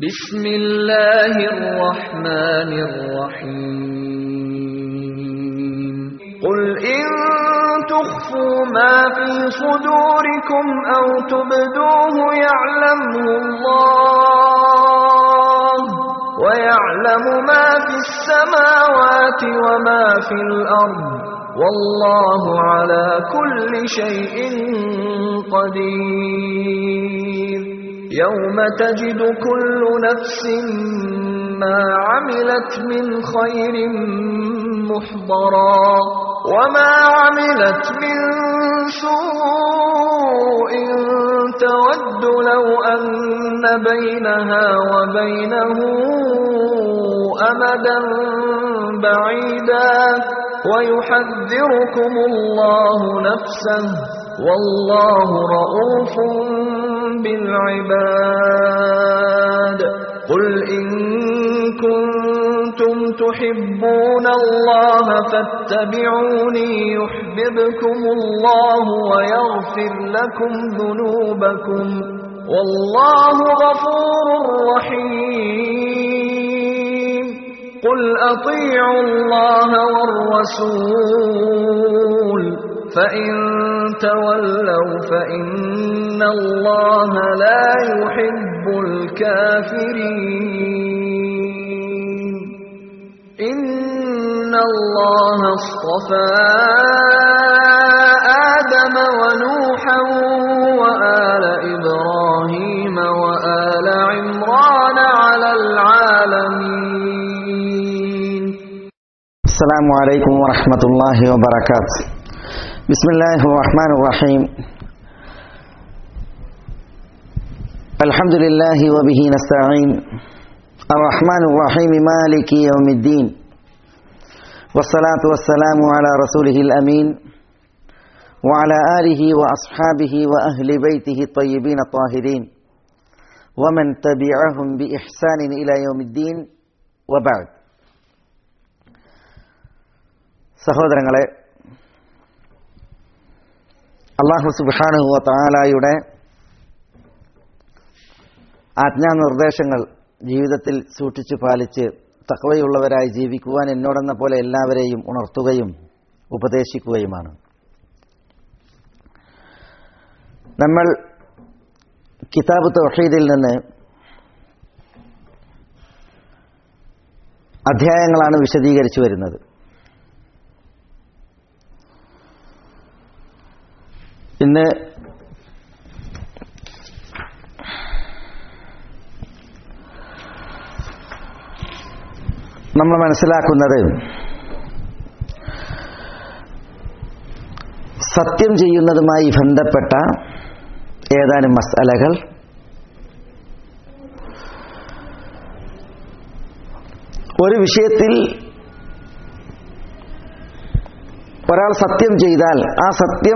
بسم الله الرحمن الرحيم قل إن تخفوا ما في صدوركم أو تبدوه يعلمه الله ويعلم ما في السماوات وما في الأرض والله على كل شيء قدير يوم تجد كل نفس ما عملت من خير محضرا وما عملت من سوء تود لو أن بينها وبينه أمدا بعيدا ويحذركم الله نفسه والله رؤوف بالعباد قل إن كنتم تحبون الله فاتبعوني يحببكم الله ويغفر لكم ذنوبكم والله غفور رحيم قل أطيعوا الله والرسول فإن تولوا فإن الله لا يحب الكافرين إن الله اصطفى آدم ونوحا وآل إبراهيم وآل عمران على العالمين السلام عليكم ورحمة الله وبركاته بسم الله الرحمن الرحيم الحمد لله وبه نستعين الرحمن الرحيم مالك يوم الدين والصلاة والسلام على رسوله الأمين وعلى آله وأصحابه وأهل بيته الطيبين الطاهرين ومن تبعهم بإحسان إلى يوم الدين وبعد സഹോദരങ്ങളെ അള്ളാഹു സുബാനുഹുവ താലായുടെ ആജ്ഞാനിർദ്ദേശങ്ങൾ ജീവിതത്തിൽ സൂക്ഷിച്ചു പാലിച്ച് തക്കവയുള്ളവരായി ജീവിക്കുവാൻ എന്നോടെന്ന പോലെ എല്ലാവരെയും ഉണർത്തുകയും ഉപദേശിക്കുകയുമാണ് നമ്മൾ കിതാബ് തൗഹീദിൽ നിന്ന് അധ്യായങ്ങളാണ് വിശദീകരിച്ചു വരുന്നത് ഇന്ന് നമ്മൾ മനസ്സിലാക്കുന്നത് സത്യം ചെയ്യുന്നതുമായി ബന്ധപ്പെട്ട ഏതാനും മസാലകൾ ഒരു വിഷയത്തിൽ ഒരാൾ സത്യം ചെയ്താൽ ആ സത്യം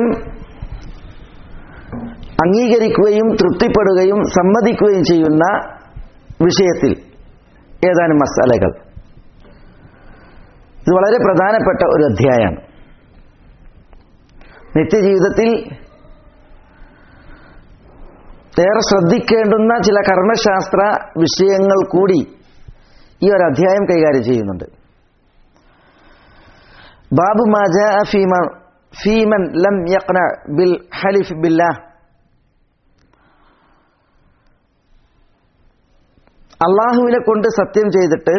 അംഗീകരിക്കുകയും തൃപ്തിപ്പെടുകയും സമ്മതിക്കുകയും ചെയ്യുന്ന വിഷയത്തിൽ ഏതാനും മസാലകൾ ഇത് വളരെ പ്രധാനപ്പെട്ട ഒരു അധ്യായമാണ് നിത്യജീവിതത്തിൽ ഏറെ ശ്രദ്ധിക്കേണ്ടുന്ന ചില കർമ്മശാസ്ത്ര വിഷയങ്ങൾ കൂടി ഈ ഒരു അധ്യായം കൈകാര്യം ചെയ്യുന്നുണ്ട് ബാബു മാജ ഫീമൻ ലം യഖ്ന ബിൽ ഹലിഫ് ബില്ലാഹ് അള്ളാഹുവിനെ കൊണ്ട് സത്യം ചെയ്തിട്ട്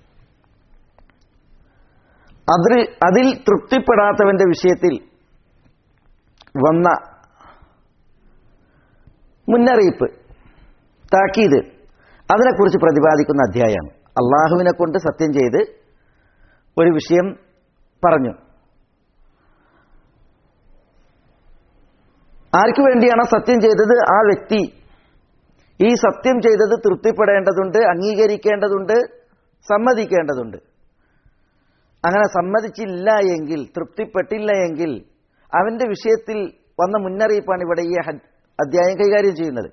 അതിൽ അതിൽ തൃപ്തിപ്പെടാത്തവന്റെ വിഷയത്തിൽ വന്ന മുന്നറിയിപ്പ് താക്കീത് അതിനെക്കുറിച്ച് പ്രതിപാദിക്കുന്ന അധ്യായമാണ് അള്ളാഹുവിനെ കൊണ്ട് സത്യം ചെയ്ത് ഒരു വിഷയം പറഞ്ഞു ആർക്കു വേണ്ടിയാണോ സത്യം ചെയ്തത് ആ വ്യക്തി ഈ സത്യം ചെയ്തത് തൃപ്തിപ്പെടേണ്ടതുണ്ട് അംഗീകരിക്കേണ്ടതുണ്ട് സമ്മതിക്കേണ്ടതുണ്ട് അങ്ങനെ സമ്മതിച്ചില്ല എങ്കിൽ തൃപ്തിപ്പെട്ടില്ല എങ്കിൽ അവന്റെ വിഷയത്തിൽ വന്ന മുന്നറിയിപ്പാണ് ഇവിടെ ഈ അധ്യായം കൈകാര്യം ചെയ്യുന്നത്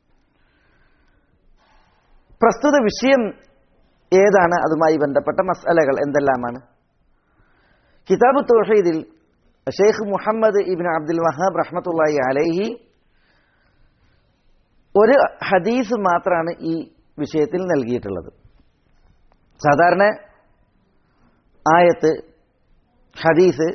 പ്രസ്തുത വിഷയം ഏതാണ് അതുമായി ബന്ധപ്പെട്ട മസലകൾ എന്തെല്ലാമാണ് കിതാബ് തോഷീദിൽ ഷെയ്ഖ് മുഹമ്മദ് ഇബിൻ അബ്ദുൽ വഹാബ് റഹ്മത്തുള്ളി അലൈഹി ഒരു ഹദീസ് മാത്രമാണ് ഈ വിഷയത്തിൽ നൽകിയിട്ടുള്ളത് സാധാരണ ആയത്ത് ഹദീസ്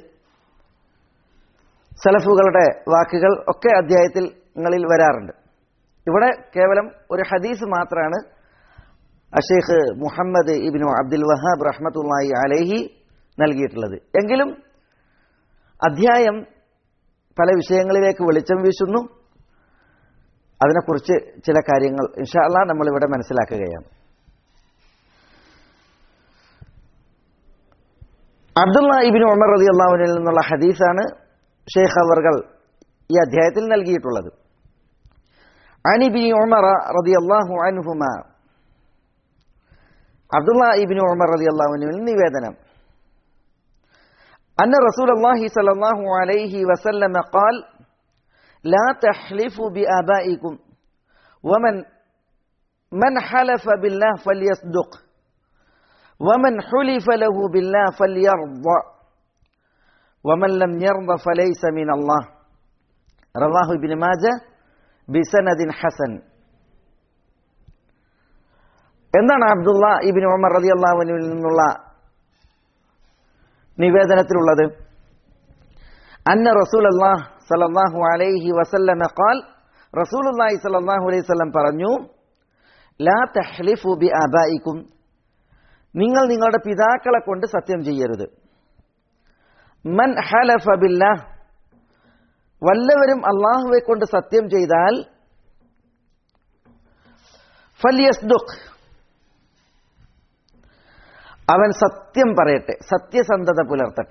സലഫുകളുടെ വാക്കുകൾ ഒക്കെ അധ്യായത്തിൽ വരാറുണ്ട് ഇവിടെ കേവലം ഒരു ഹദീസ് മാത്രമാണ് അഷേഖ് മുഹമ്മദ് ഇബിനു അബ്ദുൽ വഹാബ് റഹ്മത്തുള്ളാഹി അലൈഹി നൽകിയിട്ടുള്ളത് എങ്കിലും അധ്യായം പല വിഷയങ്ങളിലേക്ക് വെളിച്ചം വീശുന്നു അതിനെക്കുറിച്ച് ചില കാര്യങ്ങൾ ഇൻഷാല്ല നമ്മളിവിടെ മനസ്സിലാക്കുകയാണ് അബ്ദുള്ള ഇബിൻ ഉമർ റതി അള്ളാഹുവിനിൽ നിന്നുള്ള ഹദീസാണ് ഷെയ്ഖ് അവർകൾ ഈ അധ്യായത്തിൽ നൽകിയിട്ടുള്ളത് അനിബിൻ ഉമർ റതി അള്ളാഹു അൻഹുമ അബ്ദുള്ള ഇബിൻ ഉമർ റതി അള്ളാഹുവിനിൽ നിവേദനം أن رسول الله صلى الله عليه وسلم قال لا تحلفوا بآبائكم ومن من حلف بالله فليصدق ومن حلف له بالله فليرضى ومن لم يرضى فليس من الله رواه ابن ماجه بسند حسن എന്താണ് അബ്ദുള്ള ഇബിൻ ഉമർ റതി അള്ളാഹുവിനിൽ നിന്നുള്ള നിവേദനത്തിലുള്ളത് അന്ന റസൂൽ അള്ളാഹ് സലല്ലാഹു അലൈഹി വസല്ലമ ഖാൽ റസൂലുള്ളാഹി സല്ലല്ലാഹു അലൈഹി വസല്ലം പറഞ്ഞു ലാ തഹ്ലിഫു ബി ആബായിക്കും നിങ്ങൾ നിങ്ങളുടെ പിതാക്കളെ കൊണ്ട് സത്യം ചെയ്യരുത് മൻ ഹലഫ ബില്ലാഹ് വല്ലവരും അള്ളാഹുവെ കൊണ്ട് സത്യം ചെയ്താൽ ഫല്യസ്ദുഖ് അവൻ സത്യം പറയട്ടെ സത്യസന്ധത പുലർത്തട്ടെ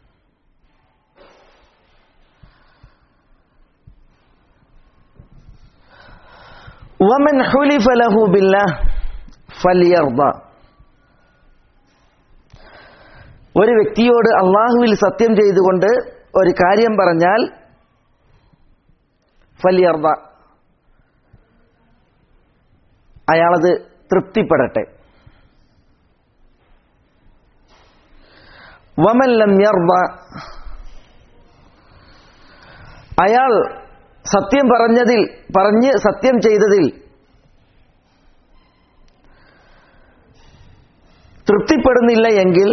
വമൻ ഹുലിഫ ലഹു ബില്ലാഹ് ഫലിയർദ ഒരു വ്യക്തിയോട് അള്ളാഹുവിൽ സത്യം ചെയ്തുകൊണ്ട് ഒരു കാര്യം പറഞ്ഞാൽ ഫലിയർദ അയാളത് തൃപ്തിപ്പെടട്ടെ വമല്ലം യർദ അയാൾ സത്യം പറഞ്ഞതിൽ പറഞ്ഞ് സത്യം ചെയ്തതിൽ തൃപ്തിപ്പെടുന്നില്ല എങ്കിൽ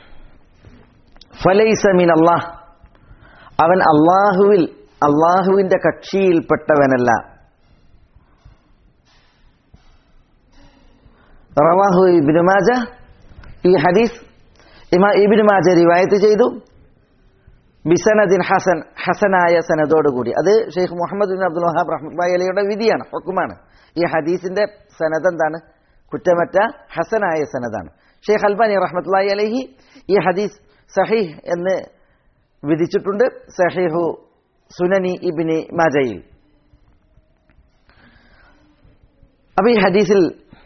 ഫലൈസമിൻ അള്ളാഹ് അവൻ അള്ളാഹുവിൽ അള്ളാഹുവിന്റെ കക്ഷിയിൽപ്പെട്ടവനല്ല റവാഹു ഇബിനു മാജ ഈ ഹദീസ് ഇമാ ഇബിനു മാജ റിവായത്ത് ചെയ്തു ബിസനദിൻ ഹസൻ ഹസനായ സനദോടുകൂടി അത് Sheikh Muhammad bin Abdul Wahhab റഹ്മത്തുള്ളാഹി അലയുടെ വിധിയാണ് ഹുക്കുമാണ് ഈ ഹദീസിന്റെ സനദ് എന്താണ് കുറ്റമറ്റ ഹസനായ സനദാണ് ഷെയ്ഖ് അൽബാനി റഹ്മത്തുള്ളാഹി അലഹി ഈ ഹദീസ് സഹീഹ് എന്ന് വിധിച്ചിട്ടുണ്ട് സഹീഹു സുനനി ഇബിനി മാജയിൽ അപ്പൊ ഈ ഹദീസിൽ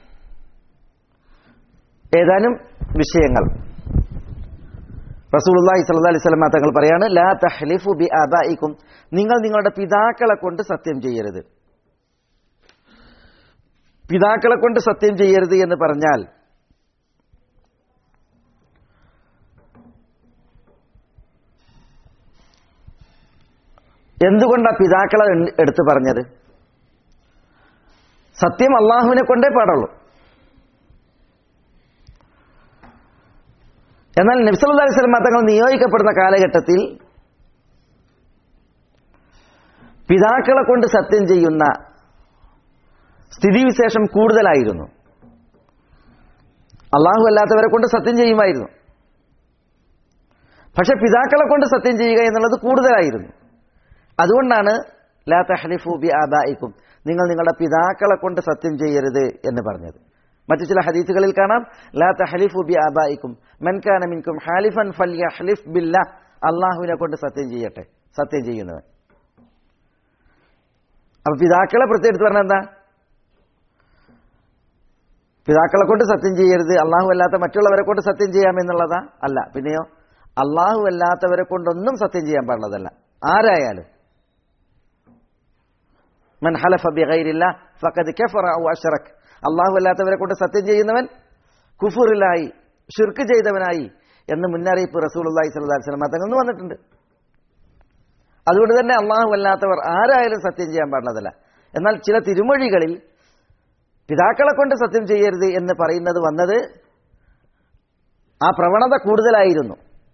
ഏതാനും വിഷയങ്ങൾ റസൂലുള്ളാഹി സ്വല്ലല്ലാഹി അലൈഹി വസല്ലം തങ്ങൾ പറയാണ് ലാ തഹ്ലിഫു ബി ആബായിക്കും നിങ്ങൾ നിങ്ങളുടെ പിതാക്കളെ കൊണ്ട് സത്യം ചെയ്യരുത് പിതാക്കളെ കൊണ്ട് സത്യം ചെയ്യരുത് എന്ന് പറഞ്ഞാൽ എന്തുകൊണ്ടാണ് പിതാക്കളെ എടുത്തു പറഞ്ഞത് സത്യം അള്ളാഹുവിനെ കൊണ്ടേ പാടുള്ളൂ എന്നാൽ നബ്സല്ലാ അലൈഹി സ്വലം തങ്ങൾ നിയോഗിക്കപ്പെടുന്ന കാലഘട്ടത്തിൽ പിതാക്കളെ കൊണ്ട് സത്യം ചെയ്യുന്ന സ്ഥിതിവിശേഷം കൂടുതലായിരുന്നു അള്ളാഹു അല്ലാത്തവരെ കൊണ്ട് സത്യം ചെയ്യുമായിരുന്നു പക്ഷെ പിതാക്കളെ കൊണ്ട് സത്യം ചെയ്യുക എന്നുള്ളത് കൂടുതലായിരുന്നു അതുകൊണ്ടാണ് ലാ തഹ്ലിഫു ബി ആബായിക്കും നിങ്ങൾ നിങ്ങളുടെ പിതാക്കളെ കൊണ്ട് സത്യം ചെയ്യരുത് എന്ന് പറഞ്ഞത് മറ്റു ചില ഹദീസുകളിൽ കാണാം ലാ തഹ്ലിഫു ബി ആബായിക്കും മൻകാന മിൻകും ഹാലിഫൻ ഫല്യഹ്ലിഫ് ബില്ല അള്ളാഹുവിനെ കൊണ്ട് സത്യം ചെയ്യട്ടെ സത്യം ചെയ്യുന്നവൻ അപ്പൊ പിതാക്കളെ പ്രത്യേകിച്ച് പറഞ്ഞ എന്താ പിതാക്കളെ കൊണ്ട് സത്യം ചെയ്യരുത് അള്ളാഹു അല്ലാത്ത മറ്റുള്ളവരെ കൊണ്ട് സത്യം ചെയ്യാമെന്നുള്ളതാ അല്ല പിന്നെയോ അള്ളാഹു അല്ലാത്തവരെ കൊണ്ടൊന്നും സത്യം ചെയ്യാൻ പാടുള്ളതല്ല ആരായാലും മൻ ഹലഫ ബിഗൈരില്ല ഫഖദ് കഫറ ഔ അശ്റക് അള്ളാഹു അല്ലാത്തവരെ കൊണ്ട് സത്യം ചെയ്യുന്നവൻ കുഫുറിലായി ഷിർക്ക് ചെയ്തവനായി എന്ന് മുന്നറിയിപ്പ് റസൂലുള്ളാഹി സ്വല്ലല്ലാഹി അലൈഹി വസല്ലം തങ്ങളിൽ നിന്ന് വന്നിട്ടുണ്ട് അതുകൊണ്ട് തന്നെ അള്ളാഹു അല്ലാത്തവർ ആരായാലും സത്യം ചെയ്യാൻ പാടുള്ളതല്ല എന്നാൽ ചില തിരുമൊഴികളിൽ പിതാക്കളെ കൊണ്ട് സത്യം ചെയ്യരുത് എന്ന് പറയുന്നത് വന്നത് ആ പ്രവണത കൂടുതലായിരുന്നു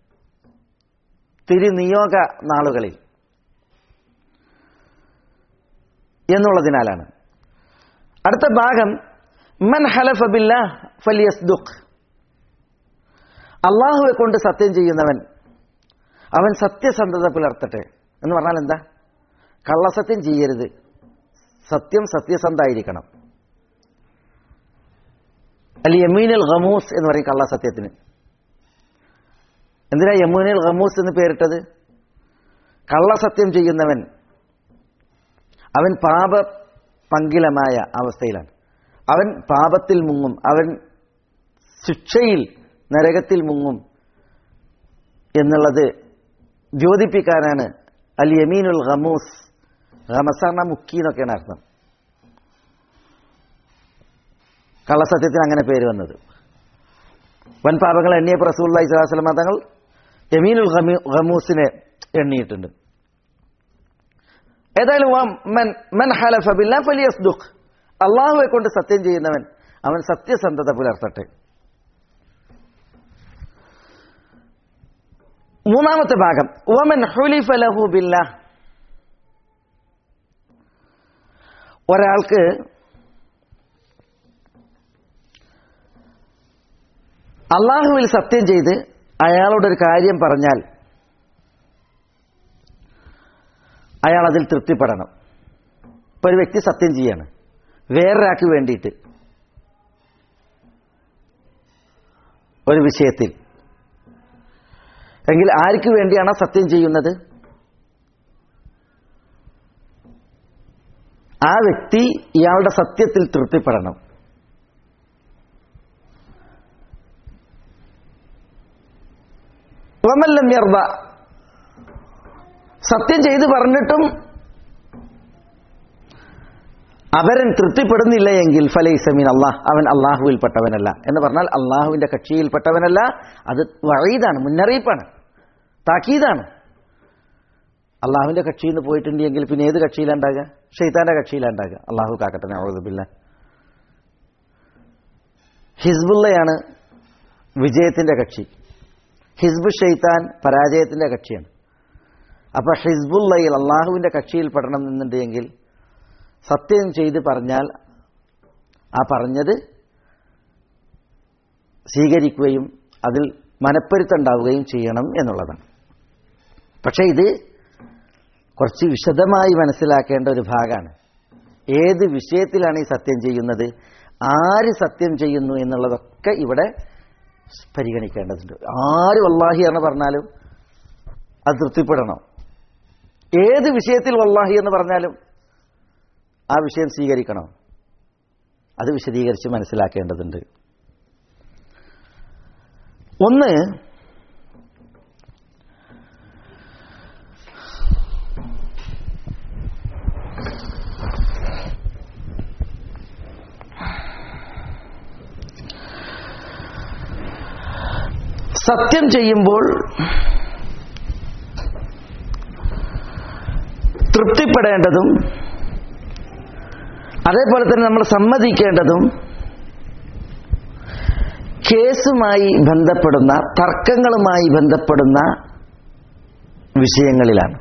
തിരുനിയോഗ നാളുകളിൽ എന്നുള്ളതിനാലാണ് അടുത്ത ഭാഗം മൻ ഹലഫ ബില്ലാ ഫലിയസ്ദുഖ് അള്ളാഹുവെ കൊണ്ട് സത്യം ചെയ്യുന്നവൻ അവൻ സത്യസന്ധത പുലർത്തട്ടെ എന്ന് പറഞ്ഞാൽ എന്താ കള്ളസത്യം ചെയ്യരുത് സത്യം സത്യസന്ധായിരിക്കണം അല്ലെ യമീനുൽ ഗമൂസ് എന്ന് പറയും കള്ളസത്യത്തിന് എന്തിനാ യമൂനുൽ ഗമൂസ് എന്ന് പേരിട്ടത് കള്ളസത്യം ചെയ്യുന്നവൻ അവൻ പാപ പങ്കിലമായ അവസ്ഥയിലാണ് അവൻ പാപത്തിൽ മുങ്ങും അവൻ ശിക്ഷയിൽ നരകത്തിൽ മുങ്ങും എന്നുള്ളത് ദ്യോതിപ്പിക്കാനാണ് അൽ യമീനുൽ ഗമൂസ് ഗമസാർണ മുക്കി എന്നൊക്കെയാണ് അർത്ഥം കള്ളസത്യത്തിന് അങ്ങനെ പേര് വന്നത് വൻ പാപങ്ങൾ എണ്ണിയപ്പോൾ റസൂല്ലായി സ്വലാസ്ലമ തങ്ങൾ യമീനുൽ ഗമീ- ഗമൂസിനെ എണ്ണിയിട്ടുണ്ട് ഏതായാലും വ മൻ മൻ ഹലഫ ബില്ലാ ഫലിയസ്ദുഖ് അള്ളാഹുവെ കൊണ്ട് സത്യം ചെയ്യുന്നവൻ അവൻ സത്യസന്ധത പുലർത്തട്ടെ മൂന്നാമത്തെ ഭാഗം വമൻ ഹുലിഫ ലഹു ബില്ലാ ഒരാൾക്ക് അള്ളാഹുവിൽ സത്യം ചെയ്ത് അയാളോടൊരു കാര്യം പറഞ്ഞാൽ അയാൾ അതിൽ തൃപ്തിപ്പെടണം ഇപ്പൊ ഒരു വ്യക്തി സത്യം ചെയ്യാണ് വേറൊരാൾക്ക് വേണ്ടിയിട്ട് ഒരു വിഷയത്തിൽ എങ്കിൽ ആർക്ക് വേണ്ടിയാണ് സത്യം ചെയ്യുന്നത് ആ വ്യക്തി ഇയാളുടെ സത്യത്തിൽ തൃപ്തിപ്പെടണം വമല്ലം യർദ സത്യം ചെയ്ത് പറഞ്ഞിട്ടും അവരൻ തൃപ്തിപ്പെടുന്നില്ല എങ്കിൽ ഫലൈസമീൻ അള്ളാഹ് അവൻ അള്ളാഹുവിൽപ്പെട്ടവനല്ല എന്ന് പറഞ്ഞാൽ അള്ളാഹുവിന്റെ കക്ഷിയിൽപ്പെട്ടവനല്ല അത് വഴീതാണ് മുന്നറിയിപ്പാണ് താക്കീതാണ് അള്ളാഹുവിന്റെ കക്ഷിയിൽ നിന്ന് പോയിട്ടുണ്ടെങ്കിൽ പിന്നെ ഏത് കക്ഷിയിലുണ്ടാകുക ഷെയ്ത്താന്റെ കക്ഷിയിലുണ്ടാകുക അള്ളാഹു കാക്കട്ടെ നവതുബില്ല ഹിസ്ബുള്ളയാണ് വിജയത്തിന്റെ കക്ഷി ഹിസ്ബു ഷെയ്ത്താൻ പരാജയത്തിന്റെ കക്ഷിയാണ് അപ്പൊ ഹിസ്ബുള്ളയിൽ അള്ളാഹുവിന്റെ കക്ഷിയിൽ പെടണം എന്നുണ്ടെങ്കിൽ സത്യം ചെയ്ത് പറഞ്ഞാൽ ആ പറഞ്ഞത് സ്വീകരിക്കുകയും അതിൽ മനപ്പൊരുത്തുണ്ടാവുകയും ചെയ്യണം എന്നുള്ളതാണ് പക്ഷേ ഇത് കുറച്ച് വിശദമായി മനസ്സിലാക്കേണ്ട ഒരു ഭാഗമാണ് ഏത് വിഷയത്തിലാണ് ഈ സത്യം ചെയ്യുന്നത് ആര് സത്യം ചെയ്യുന്നു എന്നുള്ളതൊക്കെ ഇവിടെ പരിഗണിക്കേണ്ടതുണ്ട് ആര് വല്ലാഹി എന്ന് പറഞ്ഞാലും അത് തൃപ്തിപ്പെടണം ഏത് വിഷയത്തിൽ വല്ലാഹി എന്ന് പറഞ്ഞാലും ആ വിഷയം സ്വീകരിക്കണം അത് വിശദീകരിച്ച് മനസ്സിലാക്കേണ്ടതുണ്ട് ഒന്ന് സത്യം ചെയ്യുമ്പോൾ തൃപ്തിപ്പെടേണ്ടതും അതേപോലെ തന്നെ നമ്മൾ സമ്മതിക്കേണ്ടതും കേസുമായി ബന്ധപ്പെടുന്ന തർക്കങ്ങളുമായി ബന്ധപ്പെടുന്ന വിഷയങ്ങളിലാണ്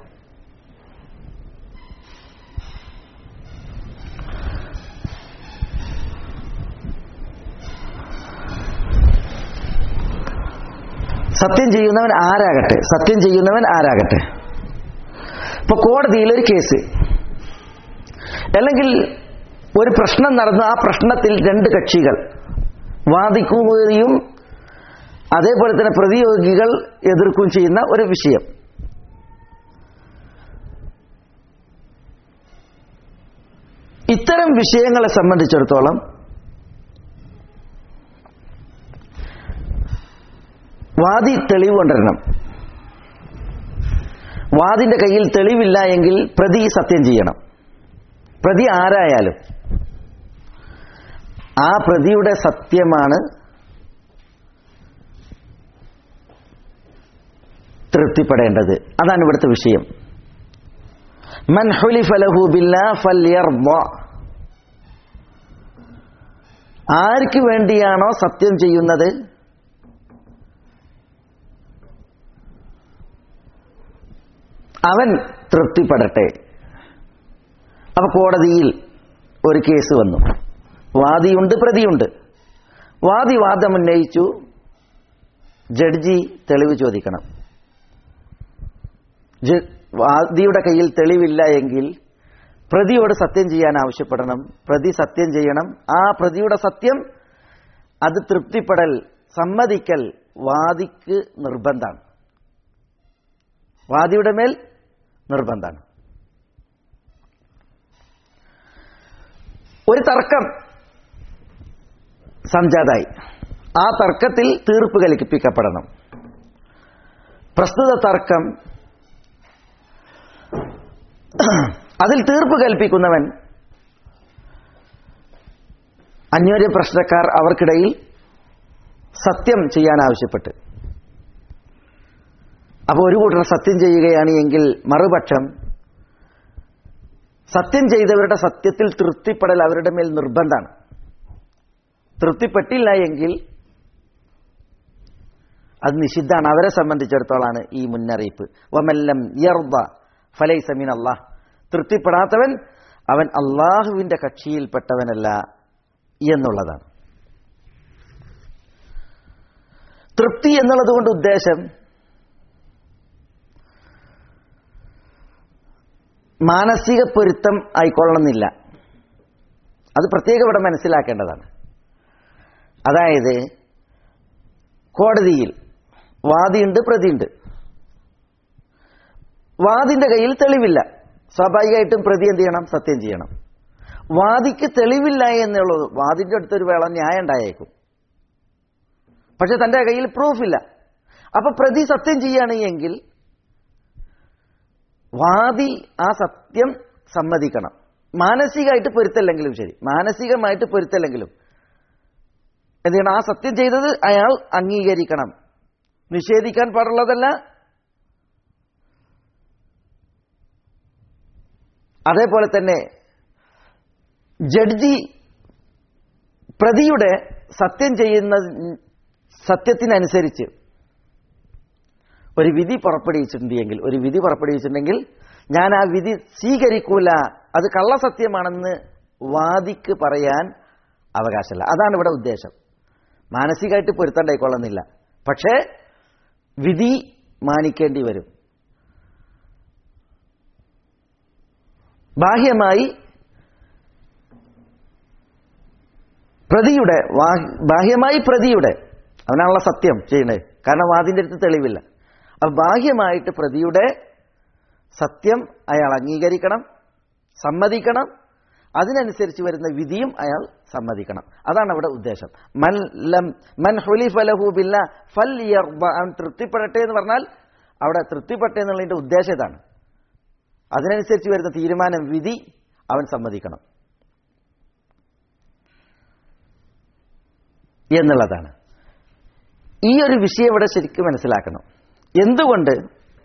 സത്യം ചെയ്യുന്നവൻ ആരാകട്ടെ സത്യം ചെയ്യുന്നവൻ ആരാകട്ടെ ഇപ്പൊ കോടതിയിൽ ഒരു കേസ് അല്ലെങ്കിൽ ഒരു പ്രശ്നം നടന്ന ആ പ്രശ്നത്തിൽ രണ്ട് കക്ഷികൾ വാദിക്കുകയും അതേപോലെ തന്നെ പ്രതിയോഗികൾ എതിർക്കുകയും ചെയ്യുന്ന ഒരു വിഷയം ഇത്തരം വിഷയങ്ങളെ സംബന്ധിച്ചിടത്തോളം വാദി തെളിവ് കൊണ്ടുവരണം വാദിന്റെ കയ്യിൽ തെളിവില്ല എങ്കിൽ പ്രതി സത്യം ചെയ്യണം പ്രതി ആരായാലും ആ പ്രതിയുടെ സത്യമാണ് തൃപ്തിപ്പെടേണ്ടത് അതാണ് ഇവിടുത്തെ വിഷയം മൻ ഹുലിഫ ലഹു ബില്ലാ ഫല്യർദ ആർക്ക് വേണ്ടിയാണോ സത്യം ചെയ്യുന്നത് അവൻ തൃപ്തിപ്പെടട്ടെ അപ്പൊ കോടതിയിൽ ഒരു കേസ് വന്നു വാദിയുണ്ട് പ്രതിയുണ്ട് വാദി വാദം ഉന്നയിച്ചു ജഡ്ജി തെളിവ് ചോദിക്കണം ജ- വാദിയുടെ കയ്യിൽ തെളിവില്ല എങ്കിൽ പ്രതിയോട് സത്യം ചെയ്യാൻ ആവശ്യപ്പെടണം പ്രതി സത്യം ചെയ്യണം ആ പ്രതിയുടെ സത്യം അത് തൃപ്തിപ്പെടൽ സമ്മതിക്കൽ വാദിക്ക് നിർബന്ധമാണ് വാദിയുടെ മേൽ നിർബന്ധമാണ് ഒരു തർക്കം സംജാതായി ആ തർക്കത്തിൽ തീർപ്പ് കൽപ്പിക്കപ്പെടണം പ്രസ്തുത തർക്കം അതിൽ തീർപ്പ് കൽപ്പിക്കുന്നവൻ അന്യോന്യ പ്രശ്നക്കാർ അവർക്കിടയിൽ സത്യം ചെയ്യാൻ ആവശ്യപ്പെട്ട് അപ്പോൾ ഒരു കൂട്ടർ സത്യം ചെയ്യുകയാണ് എങ്കിൽ മറുപക്ഷം സത്യം ചെയ്തവരുടെ സത്യത്തിൽ തൃപ്തിപ്പെടൽ അവരുടെ മേൽ നിർബന്ധമാണ് തൃപ്തിപ്പെട്ടില്ല എങ്കിൽ അത് നിഷിദ്ധാണ് അവരെ സംബന്ധിച്ചിടത്തോളാണ് ഈ മുന്നറിയിപ്പ് വമല്ലം യർദ ഫലൈസമിൻ അള്ളാഹ് തൃപ്തിപ്പെടാത്തവൻ അവൻ അള്ളാഹുവിന്റെ കക്ഷിയിൽപ്പെട്ടവനല്ല എന്നുള്ളതാണ് തൃപ്തി എന്നുള്ളത് കൊണ്ട് ഉദ്ദേശം മാനസിക പൊരുത്തം ആയിക്കൊള്ളണമെന്നില്ല അത് പ്രത്യേകം ഇവിടെ മനസ്സിലാക്കേണ്ടതാണ് അതായത് കോടതിയിൽ വാദിയുണ്ട് പ്രതിയുണ്ട് വാദിന്റെ കയ്യിൽ തെളിവില്ല സ്വാഭാവികമായിട്ടും പ്രതി എന്ത് ചെയ്യണം സത്യം ചെയ്യണം വാദിക്ക് തെളിവില്ല എന്നുള്ളത് വാദിന്റെ അടുത്തൊരു വേള ന്യായം ഉണ്ടായേക്കും പക്ഷെ തന്റെ കയ്യിൽ പ്രൂഫില്ല അപ്പൊ പ്രതി സത്യം ചെയ്യാണ് എങ്കിൽ വാദി ആ സത്യം സമ്മതിക്കണം മാനസികമായിട്ട് പൊരുത്തല്ലെങ്കിലും ശരി മാനസികമായിട്ട് പൊരുത്തല്ലെങ്കിലും എന്ത് ചെയ്യണം ആ സത്യം ചെയ്തത് അയാൾ അംഗീകരിക്കണം നിഷേധിക്കാൻ പാടുള്ളതല്ല അതേപോലെ തന്നെ ജഡ്ജി പ്രതിയുടെ സത്യം ചെയ്യുന്ന സത്യത്തിനനുസരിച്ച് ഒരു വിധി പുറപ്പെടുവിച്ചിട്ടുണ്ടെങ്കിൽ ഒരു വിധി പുറപ്പെടുവിച്ചിട്ടുണ്ടെങ്കിൽ ഞാൻ ആ വിധി സ്വീകരിക്കൂല അത് കള്ളസത്യമാണെന്ന് വാദിക്ക് പറയാൻ അവകാശമില്ല അതാണ് ഇവിടെ ഉദ്ദേശം മാനസികമായിട്ട് പൊരുത്തണ്ടായിക്കൊള്ളുന്നില്ല പക്ഷേ വിധി മാനിക്കേണ്ടി വരും ബാഹ്യമായി പ്രതിയുടെ വാ- ബാഹ്യമായി പ്രതിയുടെ അവനാണുള്ള സത്യം ചെയ്യുന്നത് കാരണം വാദിന്റെ അടുത്ത് തെളിവില്ല അപ്പൊ ബാഹ്യമായിട്ട് പ്രതിയുടെ സത്യം അയാൾ അംഗീകരിക്കണം സമ്മതിക്കണം അതിനനുസരിച്ച് വരുന്ന വിധിയും അയാൾ സമ്മതിക്കണം അതാണ് അവിടെ ഉദ്ദേശം മൻ ലം മൻ ഹുലിഫ ലഹു ബില്ല ഫൽ യർദ അവൻ തൃപ്തിപ്പെടട്ടെ എന്ന് പറഞ്ഞാൽ അവിടെ തൃപ്തിപ്പെട്ടെ എന്നുള്ളതിന്റെ ഉദ്ദേശം ഇതാണ് അതിനനുസരിച്ച് വരുന്ന തീരുമാനം വിധി അവൻ സമ്മതിക്കണം എന്നുള്ളതാണ് ഈ ഒരു വിഷയം ഇവിടെ ശരിക്കും മനസ്സിലാക്കണം എന്തുകൊണ്ട്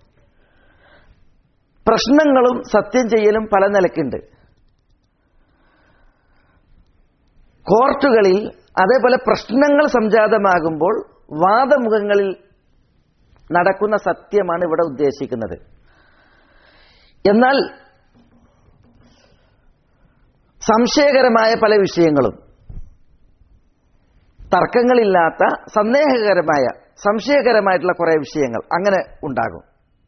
പ്രശ്നങ്ങളും സത്യം ചെയ്യലും പല നിലക്കുണ്ട് കോർട്ടുകളിൽ അതേപോലെ പ്രശ്നങ്ങൾ സംജാതമാകുമ്പോൾ വാദമുഖങ്ങളിൽ നടക്കുന്ന സത്യമാണ് ഇവിടെ ഉദ്ദേശിക്കുന്നത് എന്നാൽ സംശയകരമായ പല വിഷയങ്ങളും തർക്കങ്ങളില്ലാത്ത സന്ദേഹകരമായ സംശയകരമായിട്ടുള്ള കുറെ വിഷയങ്ങൾ അങ്ങനെ ഉണ്ടാകും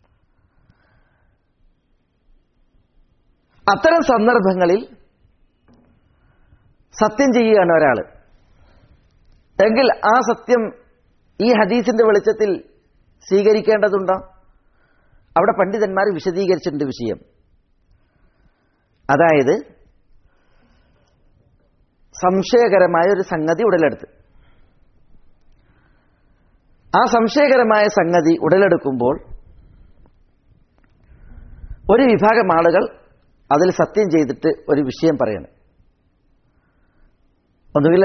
അത്തരം സന്ദർഭങ്ങളിൽ സത്യം ചെയ്യുകയാണ് ഒരാൾ എങ്കിൽ ആ സത്യം ഈ ഹദീസിന്റെ വെളിച്ചത്തിൽ സ്വീകരിക്കേണ്ടതുണ്ടോ അവിടെ പണ്ഡിതന്മാർ വിശദീകരിച്ചിട്ടുണ്ട് വിഷയം അതായത് സംശയകരമായ ഒരു സംഗതി ഉടലെടുത്ത് ആ സംശയകരമായ സംഗതി ഉടലെടുക്കുമ്പോൾ ഒരു വിഭാഗം ആളുകൾ അതിൽ സത്യം ചെയ്തിട്ട് ഒരു വിഷയം പറയണം ഒന്നുകിൽ